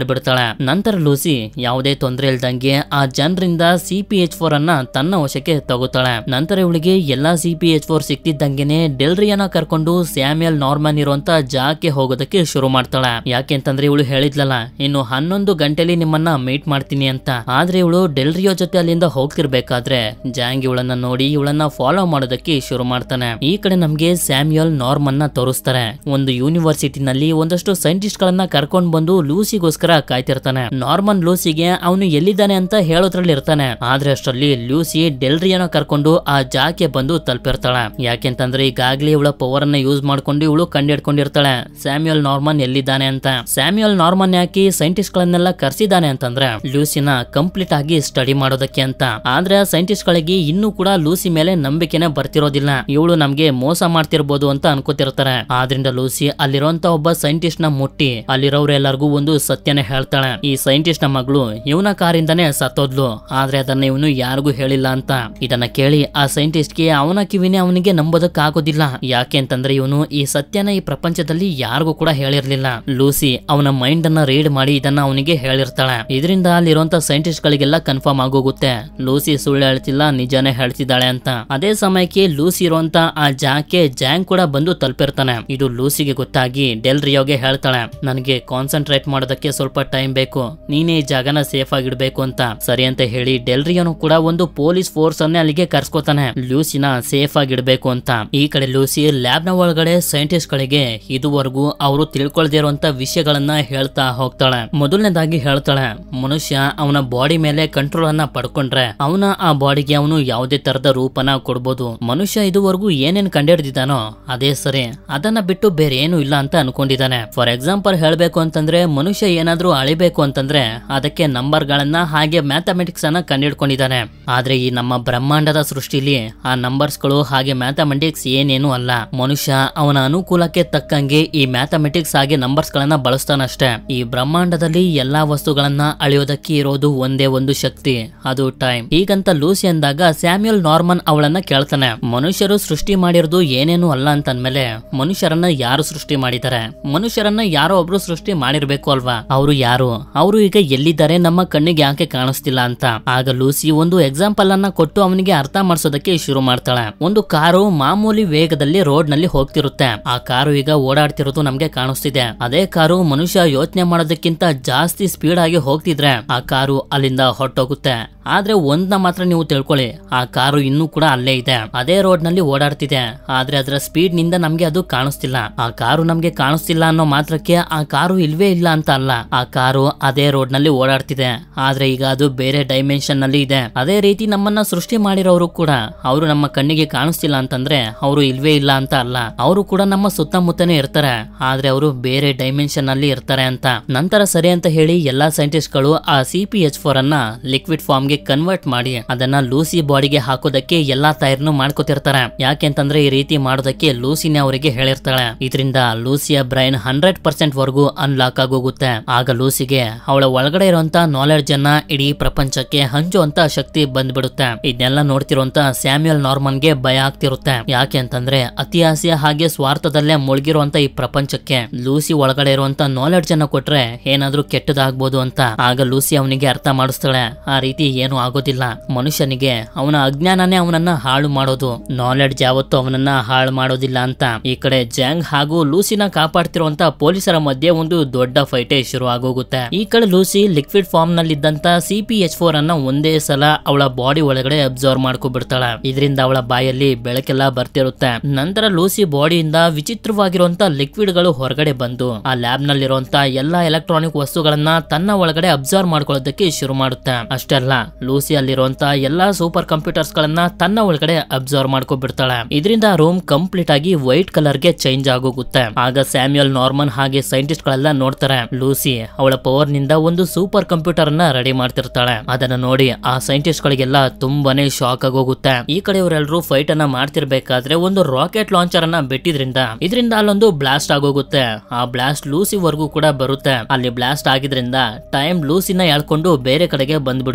ಮಾಡ್ಬಿಡ್ತಾಳೆ ನಂತರ ಲೂಸಿ ಯಾವುದೇ ತೊಂದರೆ ಇಲ್ದಂಗೆ ಆ ಜನರಿಂದ ಸಿ ಪಿ ಎಚ್ ಫೋರ್ ಅನ್ನ ತನ್ನ ವಶಕ್ಕೆ ತಗೋತಾಳೆ ನಂತರ ಇವಳಿಗೆ ಎಲ್ಲಾ ಸಿ ಪಿ ಎಚ್ ಫೋರ್ ಸಿಕ್ತಿದ್ದಂಗೆನೆ ಡೆಲ್ರಿಯನ್ನ ಕರ್ಕೊಂಡು ಸ್ಯಾಮ್ಯಲ್ ನಾರ್ಮನ್ ಇರುವಂತ ಜಾಗಕ್ಕೆ ಹೋಗೋದಕ್ಕೆ ಶುರು ಮಾಡ್ತಾಳೆ ಯಾಕೆ ಅಂತಂದ್ರೆ ಇವಳು ಹೇಳಿದ್ಲಲ್ಲ ಇನ್ನು ಹನ್ನೊಂದು ಗಂಟೆಲಿ ನಿಮ್ಮನ್ನ ಮೀಟ್ ಮಾಡ್ತೀನಿ ಅಂತ ಆದ್ರೆ ಇವಳು ಡೆಲ್ರಿಯೋ ಜೊತೆ ಅಲ್ಲಿಂದ ಹೋಗ್ತಿರ್ಬೇಕಾದ್ರೆ ಜಾಂಗ್ ಇವಳನ್ನ ನೋಡಿ ಇವಳನ್ನ ಫಾಲೋ ಮಾಡೋದಕ್ಕೆ ಶುರು ಮಾಡ್ತಾನೆ ಈ ಕಡೆ ನಮ್ಗೆ ಸ್ಯಾಮ್ಯಲ್ ನಾರ್ಮನ್ ನ ತೋರಿಸ್ತಾರೆ ಒಂದು ಯೂನಿವರ್ಸಿಟಿನಲ್ಲಿ ಒಂದಷ್ಟು ಸೈಂಟಿಸ್ಟ್ ಗಳನ್ನ ಕರ್ಕೊಂಡ್ ಬಂದು ಲೂಸಿಗೋಸ್ಕರ ಕಾಯ್ತಿರ್ತಾನೆ ನಾರ್ಮನ್ ಲೂಸಿಗೆ ಅವನು ಎಲ್ಲಿದ್ದಾನೆ ಅಂತ ಹೇಳೋದ್ರಲ್ಲಿ ಇರ್ತಾನೆ ಆದ್ರೆ ಅಷ್ಟರಲ್ಲಿ ಲೂಸಿ ಡೆಲ್ರಿಯನ್ನ ಕರ್ಕೊಂಡು ಆ ಜಾಗಕ್ಕೆ ಬಂದು ತಲುಪಿರ್ತಾಳೆ ಯಾಕೆಂತಂದ್ರೆ ಈಗಾಗ್ಲೇ ಇವಳ ಪವರ್ ಅನ್ನ ಯೂಸ್ ಮಾಡ್ಕೊಂಡು ಇವಳು ಕಂಡಿಡ್ಕೊಂಡಿರ್ತಾಳೆ ಸ್ಯಾಮ್ಯುಯಲ್ ನಾರ್ಮನ್ ಎಲ್ಲಿದ್ದಾನೆ ಅಂತ ಸ್ಯಾಮ್ಯುಯಲ್ ನಾರ್ಮನ್ ಯಾಕೆ ಸೈಂಟಿಸ್ಟ್ ಗಳನ್ನೆಲ್ಲ ಕರ್ಸಿದ್ದಾನೆ ಅಂತಂದ್ರೆ ಲೂಸಿನ ಕಂಪ್ಲೀಟ್ ಆಗಿ ಸ್ಟಡಿ ಮಾಡೋದಕ್ಕೆ ಅಂತ ಆದ್ರೆ ಸೈಂಟಿಸ್ಟ್ ಗಳಿಗೆ ಇನ್ನೂ ಕೂಡ ಲೂಸಿ ಮೇಲೆ ನಂಬಿಕೆನೆ ಬರ್ತಿರೋದಿಲ್ಲ ಇವಳು ನಮ್ಗೆ ಮೋಸ ಮಾಡ್ತಿರ್ಬೋದು ಅಂತ ಅನ್ಕೋತಿರ್ತಾರೆ ಆದ್ರಿಂದ ಲೂಸಿ ಅಲ್ಲಿರುವಂತ ಒಬ್ಬ ಸೈಂಟಿಸ್ಟ್ ನ ಮುಟ್ಟಿ ಅಲ್ಲಿರೋರೆಲ್ಲರಿಗೂ ಒಂದು ಸತ್ಯನೇ ಹೇಳ್ತಾಳೆ ಈ ಸೈಂಟಿಸ್ಟ್ ನ ಮಗಳು ಇವನ ಕಾರಿಂದಾನೇ ಸತ್ತೋದ್ಲು ಆದ್ರೆ ಅದನ್ನ ಇವನು ಯಾರಿಗೂ ಹೇಳಿಲ್ಲ ಅಂತ ಇದನ್ನ ಕೇಳಿ ಆ ಸೈಂಟಿಸ್ಟ್ ಗೆ ಅವನ ಕಿವಿನೇ ಅವನಿಗೆ ನಂಬೋದಕ್ ಆಗೋದಿಲ್ಲ ಯಾಕೆ ಅಂತಂದ್ರೆ ಇವನು ಈ ಸತ್ಯನ ಈ ಪ್ರಪಂಚದಲ್ಲಿ ಯಾರಿಗೂ ಕೂಡ ಹೇಳಿರ್ಲಿಲ್ಲ ಲೂಸಿ ಅವನ ಮೈಂಡ್ ಅನ್ನ ರೀಡ್ ಮಾಡಿ ಇದನ್ನ ಅವನಿಗೆ ಹೇಳಿರ್ತಾಳೆ ಇದರಿಂದ ಅಲ್ಲಿರುವಂತ ಸೈಂಟಿಸ್ಟ್ ಗಳಿಗೆಲ್ಲ ಕನ್ಫರ್ಮ್ ಆಗೋಗುತ್ತೆ ಲೂಸಿ ಸುಳ್ಳು ಹೇಳ್ತಿಲ್ಲ ನಿಜಾನೇ ಹೇಳ್ತಿದ್ದಾಳೆ ಅಂತ ಅದೇ ಸಮಯಕ್ಕೆ ಲೂಸಿ ಇರುವಂತ ಆ ಜಾಕೆ ಜಾಂಗ್ ಕೂಡ ಬಂದು ತಲುಪಿರ್ತಾನೆ ಇದು ಲೂಸಿಗೆ ಗೊತ್ತಾಗಿ ಡೆಲ್ ರಿಯೋಗೆ ಹೇಳ್ತಾಳೆ ನನಗೆ ಕಾನ್ಸಂಟ್ರೇಟ್ ಮಾಡೋದಕ್ಕೆ ಸ್ವಲ್ಪ ಟೈಮ್ ಬೇಕು ನೀನೇ ಈ ಜಾಗನ ಸೇಫ್ ಆಗಿಡ್ಬೇಕು ಅಂತ ಸರಿ ಅಂತ ಹೇಳಿ ಡೆಲ್ ರಿಯೋನು ಕೂಡ ಒಂದು ಪೊಲೀಸ್ ಫೋರ್ಸ್ ಅನ್ನೇ ಅಲ್ಲಿಗೆ ಕರ್ಸ್ಕೊತಾನೆ ಲೂಸಿನ ಸೇಫ್ ಆಗಿಡ್ಬೇಕು ಅಂತ ಈ ಕಡೆ ಲೂಸಿ ಲ್ಯಾಬ್ ನ ಒಳಗಡೆ ಸೈಂಟಿಸ್ಟ್ ಗಳಿಗೆ ಇದುವರೆಗೂ ಅವರು ತಿಳ್ಕೊಳ್ದೇ ಇರುವಂತ ವಿಷಯಗಳನ್ನ ಹೇಳ್ತಾ ಹೋಗ್ತಾಳೆ ಮೊದಲನೇದಾಗಿ ಹೇಳ್ತಾಳೆ ಮನುಷ್ಯ ಅವನ ಬಾಡಿ ಮೇಲೆ ಕಂಟ್ರೋಲ್ ಅನ್ನ ಪಡ್ಕೊಂಡ್ರೆ ಅವನ ಆ ಬಾಡಿಗೆ ಅವನು ಯಾವುದೇ ತರದ ರೂಪನ ಕೊಡ್ಬೋದು ಮನುಷ್ಯ ಇದುವರೆಗೂ ಏನೇನ್ ಕಂಡಿಡ್ದಿದ್ದಾನೋ ಅದೇ ಸರಿ ಅದನ್ನ ಬಿಟ್ಟು ಬೇರೆ ಏನು ಇಲ್ಲ ಅಂತ ಅನ್ಕೊಂಡಿದ್ದಾನೆ ಫಾರ್ ಎಕ್ಸಾಂಪಲ್ ಹೇಳ್ಬೇಕು ಅಂತಂದ್ರೆ ಮನುಷ್ಯ ಏನಾದ್ರೂ ಅಳಿಬೇಕು ಅಂತಂದ್ರೆ ಅದಕ್ಕೆ ನಂಬರ್ ಗಳನ್ನ ಹಾಗೆ ಮ್ಯಾಥಮೆಟಿಕ್ಸ್ ಅನ್ನ ಕಂಡಿಡ್ಕೊಂಡಿದ್ದಾನೆ ಆದ್ರೆ ಈ ನಮ್ಮ ಬ್ರಹ್ಮಾಂಡದ ಸೃಷ್ಟಿಲಿ ಆ ನಂಬರ್ಸ್ ಗಳು ಹಾಗೆ ಮ್ಯಾಥಮೆಟಿಕ್ಸ್ ಏನೇನು ಅಲ್ಲ ಮನುಷ್ಯ ಅವನ ಅನುಕೂಲಕ್ಕೆ ತಕ್ಕಂಗೆ ಈ ಮ್ಯಾಥಮೆಟಿಕ್ಸ್ ಹಾಗೆ ನಂಬರ್ಸ್ ಗಳನ್ನ ಬಳಸ್ತಾನಷ್ಟೇ ಈ ಬ್ರಹ್ಮಾಂಡದಲ್ಲಿ ಎಲ್ಲಾ ವಸ್ತುಗಳನ್ನ ಅಳಿಯೋದಕ್ಕೆ ಇರೋದು ಒಂದೇ ಒಂದು ಶಕ್ತಿ ಅದು ಟೈಮ್ ಹೀಗಂತ ಲೂಸಿ ಅಂದಾಗ ಸ್ಯಾಮ್ಯುಯಲ್ ನಾರ್ಮನ್ ಅವಳನ್ನ ಕೇಳ್ತಾನೆ ಮನುಷ್ಯರು ಸೃಷ್ಟಿ ಮಾಡಿರೋದು ಏನೇನು ಅಲ್ಲ ಅಂತ ಅಂದ್ಮೇಲೆ ಮನುಷ್ಯರನ್ನ ಯಾರು ಸೃಷ್ಟಿ ಮಾಡಿದ್ದಾರೆ ಮನುಷ್ಯರನ್ನ ಯಾರೋ ಒಬ್ರು ಸೃಷ್ಟಿ ಮಾಡಿರ್ಬೇಕು ಅಲ್ವಾ ಅವರು ಯಾರು ಅವರು ಈಗ ಎಲ್ಲಿದ್ದಾರೆ ನಮ್ಮ ಕಣ್ಣಿಗೆ ಯಾಕೆ ಕಾಣಿಸ್ತಿಲ್ಲ ಅಂತ ಆಗ ಲೂಸಿ ಒಂದು ಎಕ್ಸಾಂಪಲ್ ಅನ್ನ ಕೊಟ್ಟು ಅವನಿಗೆ ಅರ್ಥ ಮಾಡಿಸೋದಕ್ಕೆ ಶುರು ಮಾಡ್ತಾಳೆ ಒಂದು ಕಾರು ಮಾಮೂಲಿ ವೇಗದಲ್ಲಿ ರೋಡ್ ನಲ್ಲಿ ಹೋಗ್ತಿರುತ್ತೆ ಆ ಕಾರು ಈಗ ಓಡಾಡ್ತಿರೋದು ನಮ್ಗೆ ಕಾಣಿಸ್ತಿದೆ ಅದೇ ಕಾರು ಮನುಷ್ಯ ಯೋಚನೆ ಮಾಡೋದಕ್ಕಿಂತ ಜಾಸ್ತಿ ಸ್ಪೀಡ್ ಆಗಿ ಹೋಗ್ತಿದ್ರೆ ಆ ಕಾರು ಅಲ್ಲಿಂದ ಹೊರಟೋಗುತ್ತೆ ಆದ್ರೆ ಒಂದ್ನ ಮಾತ್ರ ನೀವು ತಿಳ್ಕೊಳ್ಳಿ ಆ ಕಾರು ಇನ್ನೂ ಕೂಡ ಅಲ್ಲೇ ಇದೆ ಅದೇ ರೋಡ್ ನಲ್ಲಿ ಓಡಾಡ್ತಿದೆ ಆದ್ರೆ ಅದರ ಸ್ಪೀಡ್ ನಿಂದ ನಮ್ಗೆ ಅದು ಕಾಣಿಸ್ತಿಲ್ಲ ಆ ಕಾರು ನಮ್ಗೆ ಕಾಣಿಸ್ತಿಲ್ಲ ಅನ್ನೋ ಮಾತ್ರಕ್ಕೆ ಆ ಕಾರು ಇಲ್ವೇ ಇಲ್ಲ ಅಂತ ಅಲ್ಲ ಆ ಕಾರು ಅದೇ ರೋಡ್ ನಲ್ಲಿ ಓಡಾಡ್ತಿದೆ ಆದ್ರೆ ಈಗ ಅದು ಬೇರೆ ಡೈಮೆನ್ಷನ್ ನಲ್ಲಿ ಇದೆ ಅದೇ ರೀತಿ ನಮ್ಮನ್ನ ಸೃಷ್ಟಿ ಮಾಡಿರೋರು ಕೂಡ ಅವರು ನಮ್ಮ ಕಣ್ಣಿಗೆ ಕಾಣಿಸ್ತಿಲ್ಲ ಅಂತಂದ್ರೆ ಅವರು ಇಲ್ವೇ ಇಲ್ಲ ಅಂತ ಅಲ್ಲ ಅವರು ಕೂಡ ನಮ್ಮ ಸುತ್ತಮುತ್ತನೇ ಇರ್ತಾರೆ ಆದ್ರೆ ಅವರು ಬೇರೆ ಡೈಮೆನ್ಷನ್ ನಲ್ಲಿ ಇರ್ತಾರೆ ಅಂತ ನಂತರ ಸರಿ ಅಂತ ಹೇಳಿ ಎಲ್ಲಾ ಸೈಂಟಿಸ್ಟ್ ಗಳು ಆ ಸಿ ಪಿ ಎಚ್ ಫೋರ್ ಅನ್ನ ಲಿಕ್ವಿಡ್ ಫಾರ್ಮ್ ಗೆ ಕನ್ವರ್ಟ್ ಮಾಡಿ ಅದನ್ನ ಲೂಸಿ ಬಾಡಿಗೆ ಹಾಕೋದಕ್ಕೆ ಎಲ್ಲಾ ತಯಾರಿನೂ ಮಾಡ್ಕೋತಿರ್ತಾರೆ ಯಾಕೆಂತಂದ್ರೆ ಈ ರೀತಿ ಮಾಡೋದಕ್ಕೆ ಲೂಸಿನೇ ಅವರಿಗೆ ಹೇಳಿರ್ತಾಳೆ ಇದರಿಂದ ಲೂಸಿಯ ಬ್ರೈನ್ ಹಂಡ್ರೆಡ್ ಪರ್ಸೆಂಟ್ ವರೆಗೂ ಅನ್ಲಾಕ್ ಆಗೋಗುತ್ತೆ ಆಗ ಲೂಸಿಗೆ ಅವಳ ಒಳಗಡೆ ಇರುವಂತ ನಾಲೆಡ್ಜ್ ಅನ್ನ ಇಡೀ ಪ್ರಪಂಚಕ್ಕೆ ಹಂಚುವಂತ ಶಕ್ತಿ ಬಂದ್ಬಿಡುತ್ತೆ ಇದನ್ನೆಲ್ಲ ನೋಡ್ತಿರುವಂತ ಸ್ಯಾಮ್ಯುಯಲ್ ನಾರ್ಮನ್ ಗೆ ಭಯ ಆಗ್ತಿರುತ್ತೆ ಯಾಕೆ ಅಂತಂದ್ರೆ ಅತಿ ಆಸೆ ಹಾಗೆ ಸ್ವಾರ್ಥದಲ್ಲೇ ಮುಳುಗಿರುವಂತ ಈ ಪ್ರಪಂಚಕ್ಕೆ ಲೂಸಿ ಒಳಗಡೆ ಇರುವಂತ ನಾಲೆಡ್ಜ್ ಅನ್ನ ಕೊಟ್ರೆ ಏನಾದ್ರೂ ಕೆಟ್ಟದಾಗ್ಬೋದು ಅಂತ ಆಗ ಲೂಸಿ ಅವನಿಗೆ ಅರ್ಥ ಮಾಡಿಸ್ತಾಳೆ ಆ ರೀತಿ ಏನು ಆಗೋದಿಲ್ಲ ಮನುಷ್ಯನಿಗೆ ಅವನ ಅಜ್ಞಾನನೇ ಅವನನ್ನ ಹಾಳು ಮಾಡೋದು ನಾಲೆಡ್ಜ್ ಯಾವತ್ತೂ ಅವನನ್ನ ಹಾಳು ಮಾಡೋದಿಲ್ಲ ಅಂತ ಈ ಕಡೆ ಜಾಂಗ್ ಹಾಗೂ ಲೂಸಿನ ಕಾಪಾಡ್ತಿರುವಂತ ಪೊಲೀಸರ ಮಧ್ಯೆ ಒಂದು ದೊಡ್ಡ ಫೈಟೇ ಶುರು ಆಗೋಗುತ್ತೆ ಈ ಕಡೆ ಲೂಸಿ ಲಿಕ್ವಿಡ್ ಫಾರ್ಮ್ ನಲ್ಲಿದ್ದಂತ ಸಿ ಪಿ ಎಚ್ ಫೋರ್ ಅನ್ನ ಒಂದೇ ಸಲ ಅವಳ ಬಾಡಿ ಒಳಗಡೆ ಅಬ್ಸರ್ವ್ ಮಾಡ್ಕೊಬಿಡ್ತಾಳೆ ಇದರಿಂದ ಅವಳ ಬಾಯಲ್ಲಿ ಬೆಳಕೆಲ್ಲ ಬರ್ತಿರುತ್ತೆ ನಂತರ ಲೂಸಿ ಬಾಡಿಯಿಂದ ವಿಚಿತ್ರವಾಗಿರುವಂತ ಲಿಕ್ವಿಡ್ ಗಳು ಹೊರಗಡೆ ಬಂದು ಆ ಲ್ಯಾಬ್ ನಲ್ಲಿರುವಂತ ಎಲ್ಲಾ ಎಲೆಕ್ಟ್ರಾನಿಕ್ ವಸ್ತುಗಳನ್ನ ತನ್ನ ಒಳಗಡೆ ಅಬ್ಸರ್ವ್ ಮಾಡ್ಕೊಳ್ಳೋದಕ್ಕೆ ಶುರು ಮಾಡುತ್ತೆ ಅಷ್ಟೇ ಅಲ್ಲ ಲೂಸಿ ಅಲ್ಲಿರುವಂತ ಎಲ್ಲಾ ಸೂಪರ್ ಕಂಪ್ಯೂಟರ್ಸ್ ಗಳನ್ನ ತನ್ನ ಒಳಗಡೆ ಅಬ್ಸರ್ವ್ ಮಾಡ್ಕೊಬಿಡ್ತಾಳೆ ಇದರಿಂದ ರೂಮ್ ಕಂಪ್ಲೀಟ್ ಆಗಿ ವೈಟ್ ಕಲರ್ ಗೆ ಚೇಂಜ್ ಆಗೋಗುತ್ತೆ ಆಗ ಸ್ಯಾಮ್ಯುಯಲ್ ನಾರ್ಮನ್ ಹಾಗೆ ಸೈಂಟಿಸ್ಟ್ ಗಳೆಲ್ಲ ನೋಡ್ತಾರೆ ಲೂಸಿ ಅವಳ ಪವರ್ ನಿಂದ ಒಂದು ಸೂಪರ್ ಕಂಪ್ಯೂಟರ್ ಅನ್ನ ರೆಡಿ ಮಾಡ್ತಿರ್ತಾಳೆ ಅದನ್ನ ನೋಡಿ ಆ ಸೈಂಟಿಸ್ಟ್ ಗಳಿಗೆಲ್ಲ ತುಂಬಾನೇ ಶಾಕ್ ಆಗೋಗುತ್ತೆ ಈ ಕಡೆ ಇವರೆಲ್ಲರೂ ಫೈಟ್ ಅನ್ನ ಮಾಡ್ತಿರ್ಬೇಕಾದ್ರೆ ಒಂದು ರಾಕೆಟ್ ಲಾಂಚರ್ ಅನ್ನ ಬಿಟ್ಟಿದ್ರಿಂದ ಇದರಿಂದ ಅಲ್ಲೊಂದು ಬ್ಲಾಸ್ಟ್ ಆಗೋಗುತ್ತೆ ಆ ಬ್ಲಾಸ್ಟ್ ಲೂಸಿ ವರ್ಗೂ ಕೂಡ ಬರುತ್ತೆ ಅಲ್ಲಿ ಬ್ಲಾಸ್ಟ್ ಆಗಿದ್ರಿಂದ ಟೈಮ್ ಲೂಸಿನ ಎಳ್ಕೊಂಡು ಬೇರೆ ಕಡೆಗೆ ಬಂದ್ಬಿಡುತ್ತೆ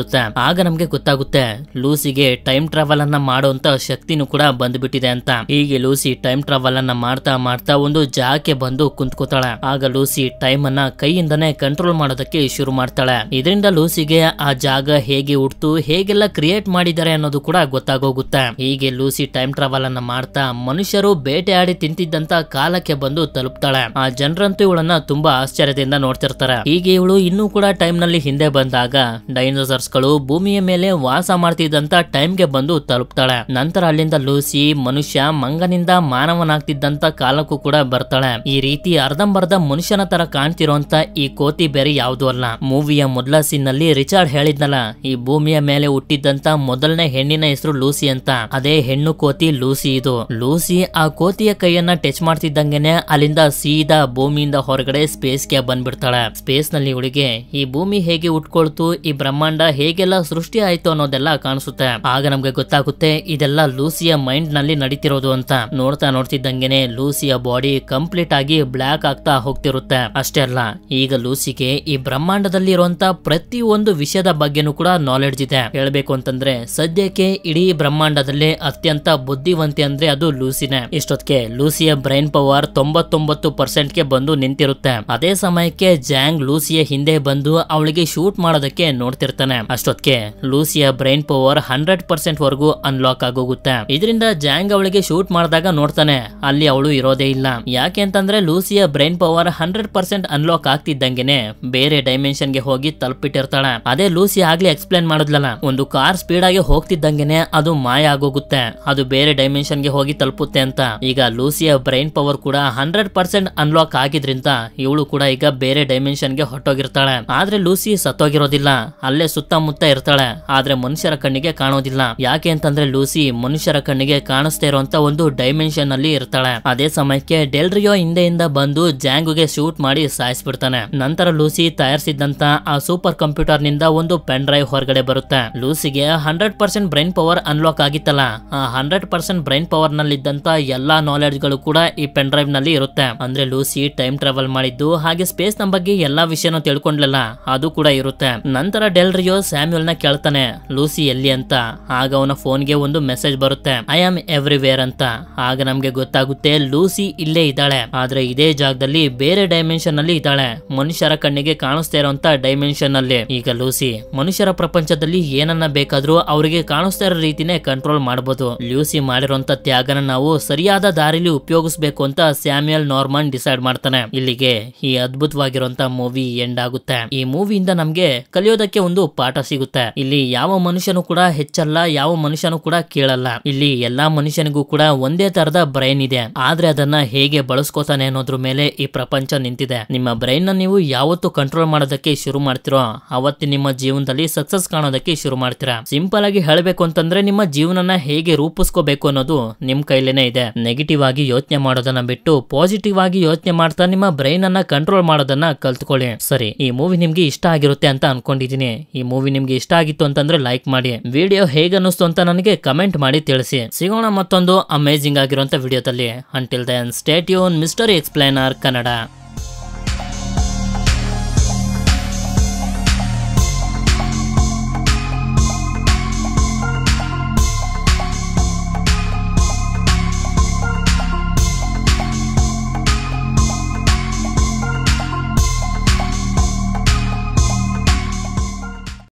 ಆಗ ನಮ್ಗೆ ಗೊತ್ತಾಗುತ್ತೆ ಲೂಸಿಗೆ ಟೈಮ್ ಟ್ರಾವೆಲ್ ಅನ್ನ ಮಾಡುವಂತ ಶಕ್ತಿನೂ ಕೂಡ ಬಂದ್ಬಿಟ್ಟಿದೆ ಅಂತ ಹೀಗೆ ಲೂಸಿ ಟೈಮ್ ಟ್ರಾವೆಲ್ ಅನ್ನ ಮಾಡ್ತಾ ಮಾಡ್ತಾ ಒಂದು ಜಾಗಕ್ಕೆ ಬಂದು ಕುಂತ್ಕೋತಾಳೆ ಆಗ ಲೂಸಿ ಟೈಮ್ ಅನ್ನ ಕೈಯಿಂದನೇ ಕಂಟ್ರೋಲ್ ಮಾಡೋದಕ್ಕೆ ಶುರು ಮಾಡ್ತಾಳೆ ಇದರಿಂದ ಲೂಸಿಗೆ ಆ ಜಾಗ ಹೇಗೆ ಹುಡ್ತು ಹೇಗೆಲ್ಲ ಕ್ರಿಯೇಟ್ ಮಾಡಿದ್ದಾರೆ ಅನ್ನೋದು ಕೂಡ ಗೊತ್ತಾಗೋಗುತ್ತೆ ಹೀಗೆ ಲೂಸಿ ಟೈಮ್ ಟ್ರಾವೆಲ್ ಅನ್ನ ಮಾಡ್ತಾ ಮನುಷ್ಯರು ಬೇಟೆಯಾಡಿ ತಿಂತಿದ್ದಂತ ಕಾಲಕ್ಕೆ ಬಂದು ತಲುಪ್ತಾಳೆ ಆ ಜನರಂತೂ ಇವಳನ್ನ ತುಂಬಾ ಆಶ್ಚರ್ಯದಿಂದ ನೋಡ್ತಿರ್ತಾರೆ ಹೀಗೆ ಇವಳು ಇನ್ನೂ ಕೂಡ ಟೈಮ್ ನಲ್ಲಿ ಹಿಂದೆ ಬಂದಾಗ ಡೈನೋಸರ್ಸ್ ಗಳು ಭೂಮಿಯ ಮೇಲೆ ವಾಸ ಮಾಡ್ತಿದ್ದಂತ ಟೈಮ್ ಗೆ ಬಂದು ತಲುಪ್ತಾಳೆ ನಂತರ ಅಲ್ಲಿಂದ ಲೂಸಿ ಮನುಷ್ಯ ಮಂಗನಿಂದ ಮಾನವನಾಗ್ತಿದ್ದಂತ ಕಾಲಕ್ಕೂ ಕೂಡ ಬರ್ತಾಳೆ ಈ ರೀತಿ ಅರ್ಧಂಬರ್ಧ ಮನುಷ್ಯನ ತರ ಕಾಣ್ತಿರೋಂತ ಈ ಕೋತಿ ಬೇರೆ ಯಾವ್ದು ಅಲ್ಲ ಮೂವಿಯ ಮೊದಲ ಸೀನ್ ನಲ್ಲಿ ರಿಚಾರ್ಡ್ ಹೇಳಿದ್ನಲ್ಲ ಈ ಭೂಮಿಯ ಮೇಲೆ ಹುಟ್ಟಿದ್ದಂತ ಮೊದಲನೇ ಹೆಣ್ಣಿನ ಹೆಸರು ಲೂಸಿ ಅಂತ ಅದೇ ಹೆಣ್ಣು ಕೋತಿ ಲೂಸಿ ಇದು ಲೂಸಿ ಆ ಕೋತಿಯ ಕೈಯನ್ನ ಟಚ್ ಮಾಡ್ತಿದ್ದಂಗೆನೆ ಅಲ್ಲಿಂದ ಸೀದಾ ಭೂಮಿಯಿಂದ ಹೊರಗಡೆ ಸ್ಪೇಸ್ ಗೆ ಬಂದ್ಬಿಡ್ತಾಳೆ ಸ್ಪೇಸ್ ನಲ್ಲಿ ಇವಳಿಗೆ ಈ ಭೂಮಿ ಹೇಗೆ ಉಟ್ಕೊಳ್ತು ಈ ಬ್ರಹ್ಮಾಂಡ ಹೇಗೆಲ್ಲ ಸೃಷ್ಟಿ ಆಯ್ತು ಅನ್ನೋದೆಲ್ಲ ಕಾಣಿಸುತ್ತೆ ಆಗ ನಮ್ಗೆ ಗೊತ್ತಾಗುತ್ತೆ ಇದೆಲ್ಲ ಲೂಸಿಯ ಮೈಂಡ್ ನಲ್ಲಿ ನಡೀತಿರೋದು ಅಂತ ನೋಡ್ತಾ ನೋಡ್ತಿದ್ದಂಗೆನೆ ಲೂಸಿಯ ಬಾಡಿ ಕಂಪ್ಲೀಟ್ ಆಗಿ ಬ್ಲಾಕ್ ಆಗ್ತಾ ಹೋಗ್ತಿರುತ್ತೆ ಅಷ್ಟೇ ಅಲ್ಲ ಈಗ ಲೂಸಿಗೆ ಈ ಬ್ರಹ್ಮಾಂಡದಲ್ಲಿ ಇರುವಂತ ಪ್ರತಿ ಒಂದು ವಿಷಯದ ಬಗ್ಗೆನೂ ಕೂಡ ನಾಲೆಡ್ಜ್ ಇದೆ ಹೇಳ್ಬೇಕು ಅಂತಂದ್ರೆ ಸದ್ಯಕ್ಕೆ ಇಡೀ ಬ್ರಹ್ಮಾಂಡದಲ್ಲಿ ಅತ್ಯಂತ ಬುದ್ಧಿವಂತೆ ಅಂದ್ರೆ ಅದು ಲೂಸಿನೇ ಇಷ್ಟೊತ್ತಿಗೆ ಲೂಸಿಯ ಬ್ರೈನ್ ಪವರ್ ತೊಂಬತ್ತೊಂಬತ್ತು ಪರ್ಸೆಂಟ್ ಗೆ ಬಂದು ನಿಂತಿರುತ್ತೆ ಅದೇ ಸಮಯಕ್ಕೆ ಜಾಂಗ್ ಲೂಸಿಯ ಹಿಂದೆ ಬಂದು ಅವಳಿಗೆ ಶೂಟ್ ಮಾಡೋದಕ್ಕೆ ನೋಡ್ತಿರ್ತಾನೆ ಅಷ್ಟೊತ್ತಿಗೆ ಲೂಸಿಯ ಬ್ರೈನ್ ಪವರ್ ಹಂಡ್ರೆಡ್ ಪರ್ಸೆಂಟ್ ವರೆಗೂ ಅನ್ಲಾಕ್ ಆಗೋಗುತ್ತೆ ಇದರಿಂದ ಜಾಂಗ್ ಅವಳಿಗೆ ಶೂಟ್ ಮಾಡಿದಾಗ ನೋಡ್ತಾನೆ ಅಲ್ಲಿ ಅವಳು ಇರೋದೇ ಇಲ್ಲ ಯಾಕೆ ಅಂತಂದ್ರೆ ಲೂಸಿಯ brain power hundred percent unlock ಆಗ್ತಿದ್ದಂಗೆನೆ ಬೇರೆ ಡೈಮೆನ್ಷನ್ ಗೆ ಹೋಗಿ ತಲುಪಿಟ್ಟಿರ್ತಾಳೆ ಅದೇ ಲೂಸಿ ಆಗ್ಲೇ ಎಕ್ಸ್ಪ್ಲೇನ್ ಮಾಡಿದ್ಲಲ್ಲ ಒಂದು ಕಾರ್ ಸ್ಪೀಡ್ ಆಗಿ ಹೋಗ್ತಿದ್ದಂಗೆನೆ ಅದು ಮಾಯ ಆಗೋಗುತ್ತೆ ಅದು ಬೇರೆ ಡೈಮೆನ್ಷನ್ ಗೆ ಹೋಗಿ ತಲುಪುತ್ತೆ ಅಂತ ಈಗ ಲೂಸಿಯ ಬ್ರೈನ್ ಪವರ್ ಕೂಡ ಹಂಡ್ರೆಡ್ ಪರ್ಸೆಂಟ್ ಅನ್ಲಾಕ್ ಆಗಿದ್ರಿಂದ ಇವಳು ಕೂಡ ಈಗ ಬೇರೆ ಡೈಮೆನ್ಷನ್ ಗೆ ಹೊಟ್ಟೋಗಿರ್ತಾಳೆ ಆದ್ರೆ ಲೂಸಿ ಸತ್ತೋಗಿರೋದಿಲ್ಲ ಅಲ್ಲೇ ಸುತ್ತಮುತ್ತ ಇರ್ತಾಳೆ ಆದ್ರೆ ಮನುಷ್ಯರ ಕಣ್ಣಿಗೆ ಕಾಣೋದಿಲ್ಲ ಯಾಕೆ ಅಂತಂದ್ರೆ ಲೂಸಿ ಮನುಷ್ಯರ ಕಣ್ಣಿಗೆ ಕಾಣಿಸ್ತಾ ಇರುವಂತ ಒಂದು ಡೈಮೆನ್ಷನ್ ಅಲ್ಲಿ ಇರ್ತಾಳೆ ಅದೇ ಸಮಯಕ್ಕೆ ಡೆಲ್ರಿಯೋ ಹಿಂದೆಯಿಂದ ಬಂದು ಜಾಂಗುಗೆ ಶೂಟ್ ಮಾಡಿ ಸಾಯಿಸ್ಬಿಡ್ತಾನೆ ನಂತರ ಲೂಸಿ ತಯಾರಿಸಿದಂತ ಆ ಸೂಪರ್ ಕಂಪ್ಯೂಟರ್ ನಿಂದ ಒಂದು ಪೆನ್ ಡ್ರೈವ್ ಹೊರಗಡೆ ಬರುತ್ತೆ ಲೂಸಿಗೆ hundred percent brain power unlock ಆಗಿತ್ತಲ್ಲ ಆ ಹಂಡ್ರೆಡ್ ಪರ್ಸೆಂಟ್ ಬ್ರೈನ್ ಪವರ್ ನಲ್ಲಿದ್ದಂತ ಎಲ್ಲಾ ನಾಲೆಡ್ಜ್ ಗಳು ಕೂಡ ಈ ಪೆನ್ ಡ್ರೈವ್ ನಲ್ಲಿ ಇರುತ್ತೆ ಅಂದ್ರೆ ಲೂಸಿ ಟೈಮ್ ಟ್ರಾವೆಲ್ ಮಾಡಿದ್ದು ಹಾಗೆ ಸ್ಪೇಸ್ ನ ಬಗ್ಗೆ ಎಲ್ಲಾ ವಿಷಯನೂ ತಿಳ್ಕೊಂಡ್ಲಲ್ಲ ಅದು ಕೂಡ ಇರುತ್ತೆ ನಂತರ ಡೆಲ್ರಿಯೋ ಸ್ಯಾಮ್ಯುಲ್ ನ ಕೇಳ್ತಾನೆ ಲೂಸಿ ಎಲ್ಲಿ ಅಂತ ಆಗ ಅವನ ಫೋನ್ಗೆ ಒಂದು ಮೆಸೇಜ್ ಬರುತ್ತೆ ಐ ಆಮ್ ಎವ್ರಿವೇರ್ ಅಂತ ಆಗ ನಮ್ಗೆ ಗೊತ್ತಾಗುತ್ತೆ ಲೂಸಿ ಇಲ್ಲೇ ಇದ್ದಾಳೆ ಆದ್ರೆ ಇದೇ ಜಾಗದಲ್ಲಿ ಬೇರೆ ಡೈಮೆನ್ಷನ್ ಅಲ್ಲಿ ಇದ್ದಾಳೆ ಮನುಷ್ಯರ ಕಣ್ಣಿಗೆ ಕಾಣಿಸ್ತಾ ಇರೋಂತ ಡೈಮೆನ್ಷನ್ ಅಲ್ಲಿ ಈಗ ಲೂಸಿ ಮನುಷ್ಯರ ಪ್ರಪಂಚದಲ್ಲಿ ಏನನ್ನ ಬೇಕಾದ್ರೂ ಅವರಿಗೆ ಕಾಣಿಸ್ತಾ ಇರೋ ರೀತಿನೇ ಕಂಟ್ರೋಲ್ ಮಾಡಬಹುದು ಲೂಸಿ ಮಾಡಿರೋಂತ ತ್ಯಾಗನ ನಾವು ಸರಿಯಾದ ದಾರಿಲಿ ಉಪಯೋಗಿಸ್ಬೇಕು ಅಂತ ಸ್ಯಾಮ್ಯಲ್ ನಾರ್ಮನ್ ಡಿಸೈಡ್ ಮಾಡ್ತಾನೆ ಇಲ್ಲಿಗೆ ಈ ಅದ್ಭುತವಾಗಿರುವಂತ ಮೂವಿ ಎಂಡ್ ಆಗುತ್ತೆ ಈ ಮೂವಿಯಿಂದ ನಮ್ಗೆ ಕಲಿಯೋದಕ್ಕೆ ಒಂದು ಪಾಠ ಸಿಗುತ್ತೆ ಇಲ್ಲಿ ಯಾವ ಮನುಷ್ಯನು ಕೂಡ ಹೆಚ್ಚಲ್ಲ ಯಾವ ಮನುಷ್ಯನು ಕೂಡ ಕೇಳಲ್ಲ ಇಲ್ಲಿ ಎಲ್ಲಾ ಮನುಷ್ಯನಿಗೂ ಕೂಡ ಒಂದೇ ತರದ ಬ್ರೈನ್ ಇದೆ ಆದ್ರೆ ಅದನ್ನ ಹೇಗೆ ಬಳಸ್ಕೋತಾನೆ ಅನ್ನೋದ್ರ ಮೇಲೆ ಈ ಪ್ರಪಂಚ ನಿಂತಿದೆ ನಿಮ್ಮ ಬ್ರೈನ್ ನ ನೀವು ಯಾವತ್ತು ಕಂಟ್ರೋಲ್ ಮಾಡೋದಕ್ಕೆ ಶುರು ಮಾಡ್ತಿರೋ ಅವತ್ತು ನಿಮ್ಮ ಜೀವನದಲ್ಲಿ ಸಕ್ಸಸ್ ಕಾಣೋದಕ್ಕೆ ಶುರು ಮಾಡ್ತೀರಾ ಸಿಂಪಲ್ ಆಗಿ ಹೇಳಬೇಕು ಅಂತಂದ್ರೆ ನಿಮ್ಮ ಜೀವನನ ಹೇಗೆ ರೂಪಿಸ್ಕೋಬೇಕು ಅನ್ನೋದು ನಿಮ್ ಕೈಲೇನೆ ಇದೆ ನೆಗೆಟಿವ್ ಆಗಿ ಯೋಚನೆ ಮಾಡೋದನ್ನ ಬಿಟ್ಟು ಪಾಸಿಟಿವ್ ಆಗಿ ಯೋಚನೆ ಮಾಡ್ತಾ ನಿಮ್ಮ ಬ್ರೈನ್ ಅನ್ನ ಕಂಟ್ರೋಲ್ ಮಾಡೋದನ್ನ ಕಲ್ತ್ಕೊಳ್ಳಿ ಸರಿ ಈ ಮೂವಿ ನಿಮ್ಗೆ ಇಷ್ಟ ಆಗಿರುತ್ತೆ ಅಂತ ಅನ್ಕೊಂಡಿದೀನಿ ಈ ಮೂವಿ ನಿಮ್ಗೆ ಇಷ್ಟ ಆಗಿತ್ತು ಅಂತಂದ್ರೆ ಲೈಕ್ ಮಾಡಿ ವಿಡಿಯೋ ಹೇಗೆ ಅನ್ನಿಸ್ತು ಅಂತ ನನಗೆ ಕಮೆಂಟ್ ಮಾಡಿ ತಿಳಿಸಿ ಸಿಗೋಣ ಮತ್ತೊಂದು ಅಮೇಜಿಂಗ್ ಆಗಿರುವಂತ ವಿಡಿಯೋದಲ್ಲಿ ಅಂಟಿಲ್ ದೆನ್ ಸ್ಟೇಟ್ ಯೂನ್ ಮಿಸ್ಟರಿ ಎಕ್ಸ್ಪ್ಲೈನರ್ ಕನ್ನಡ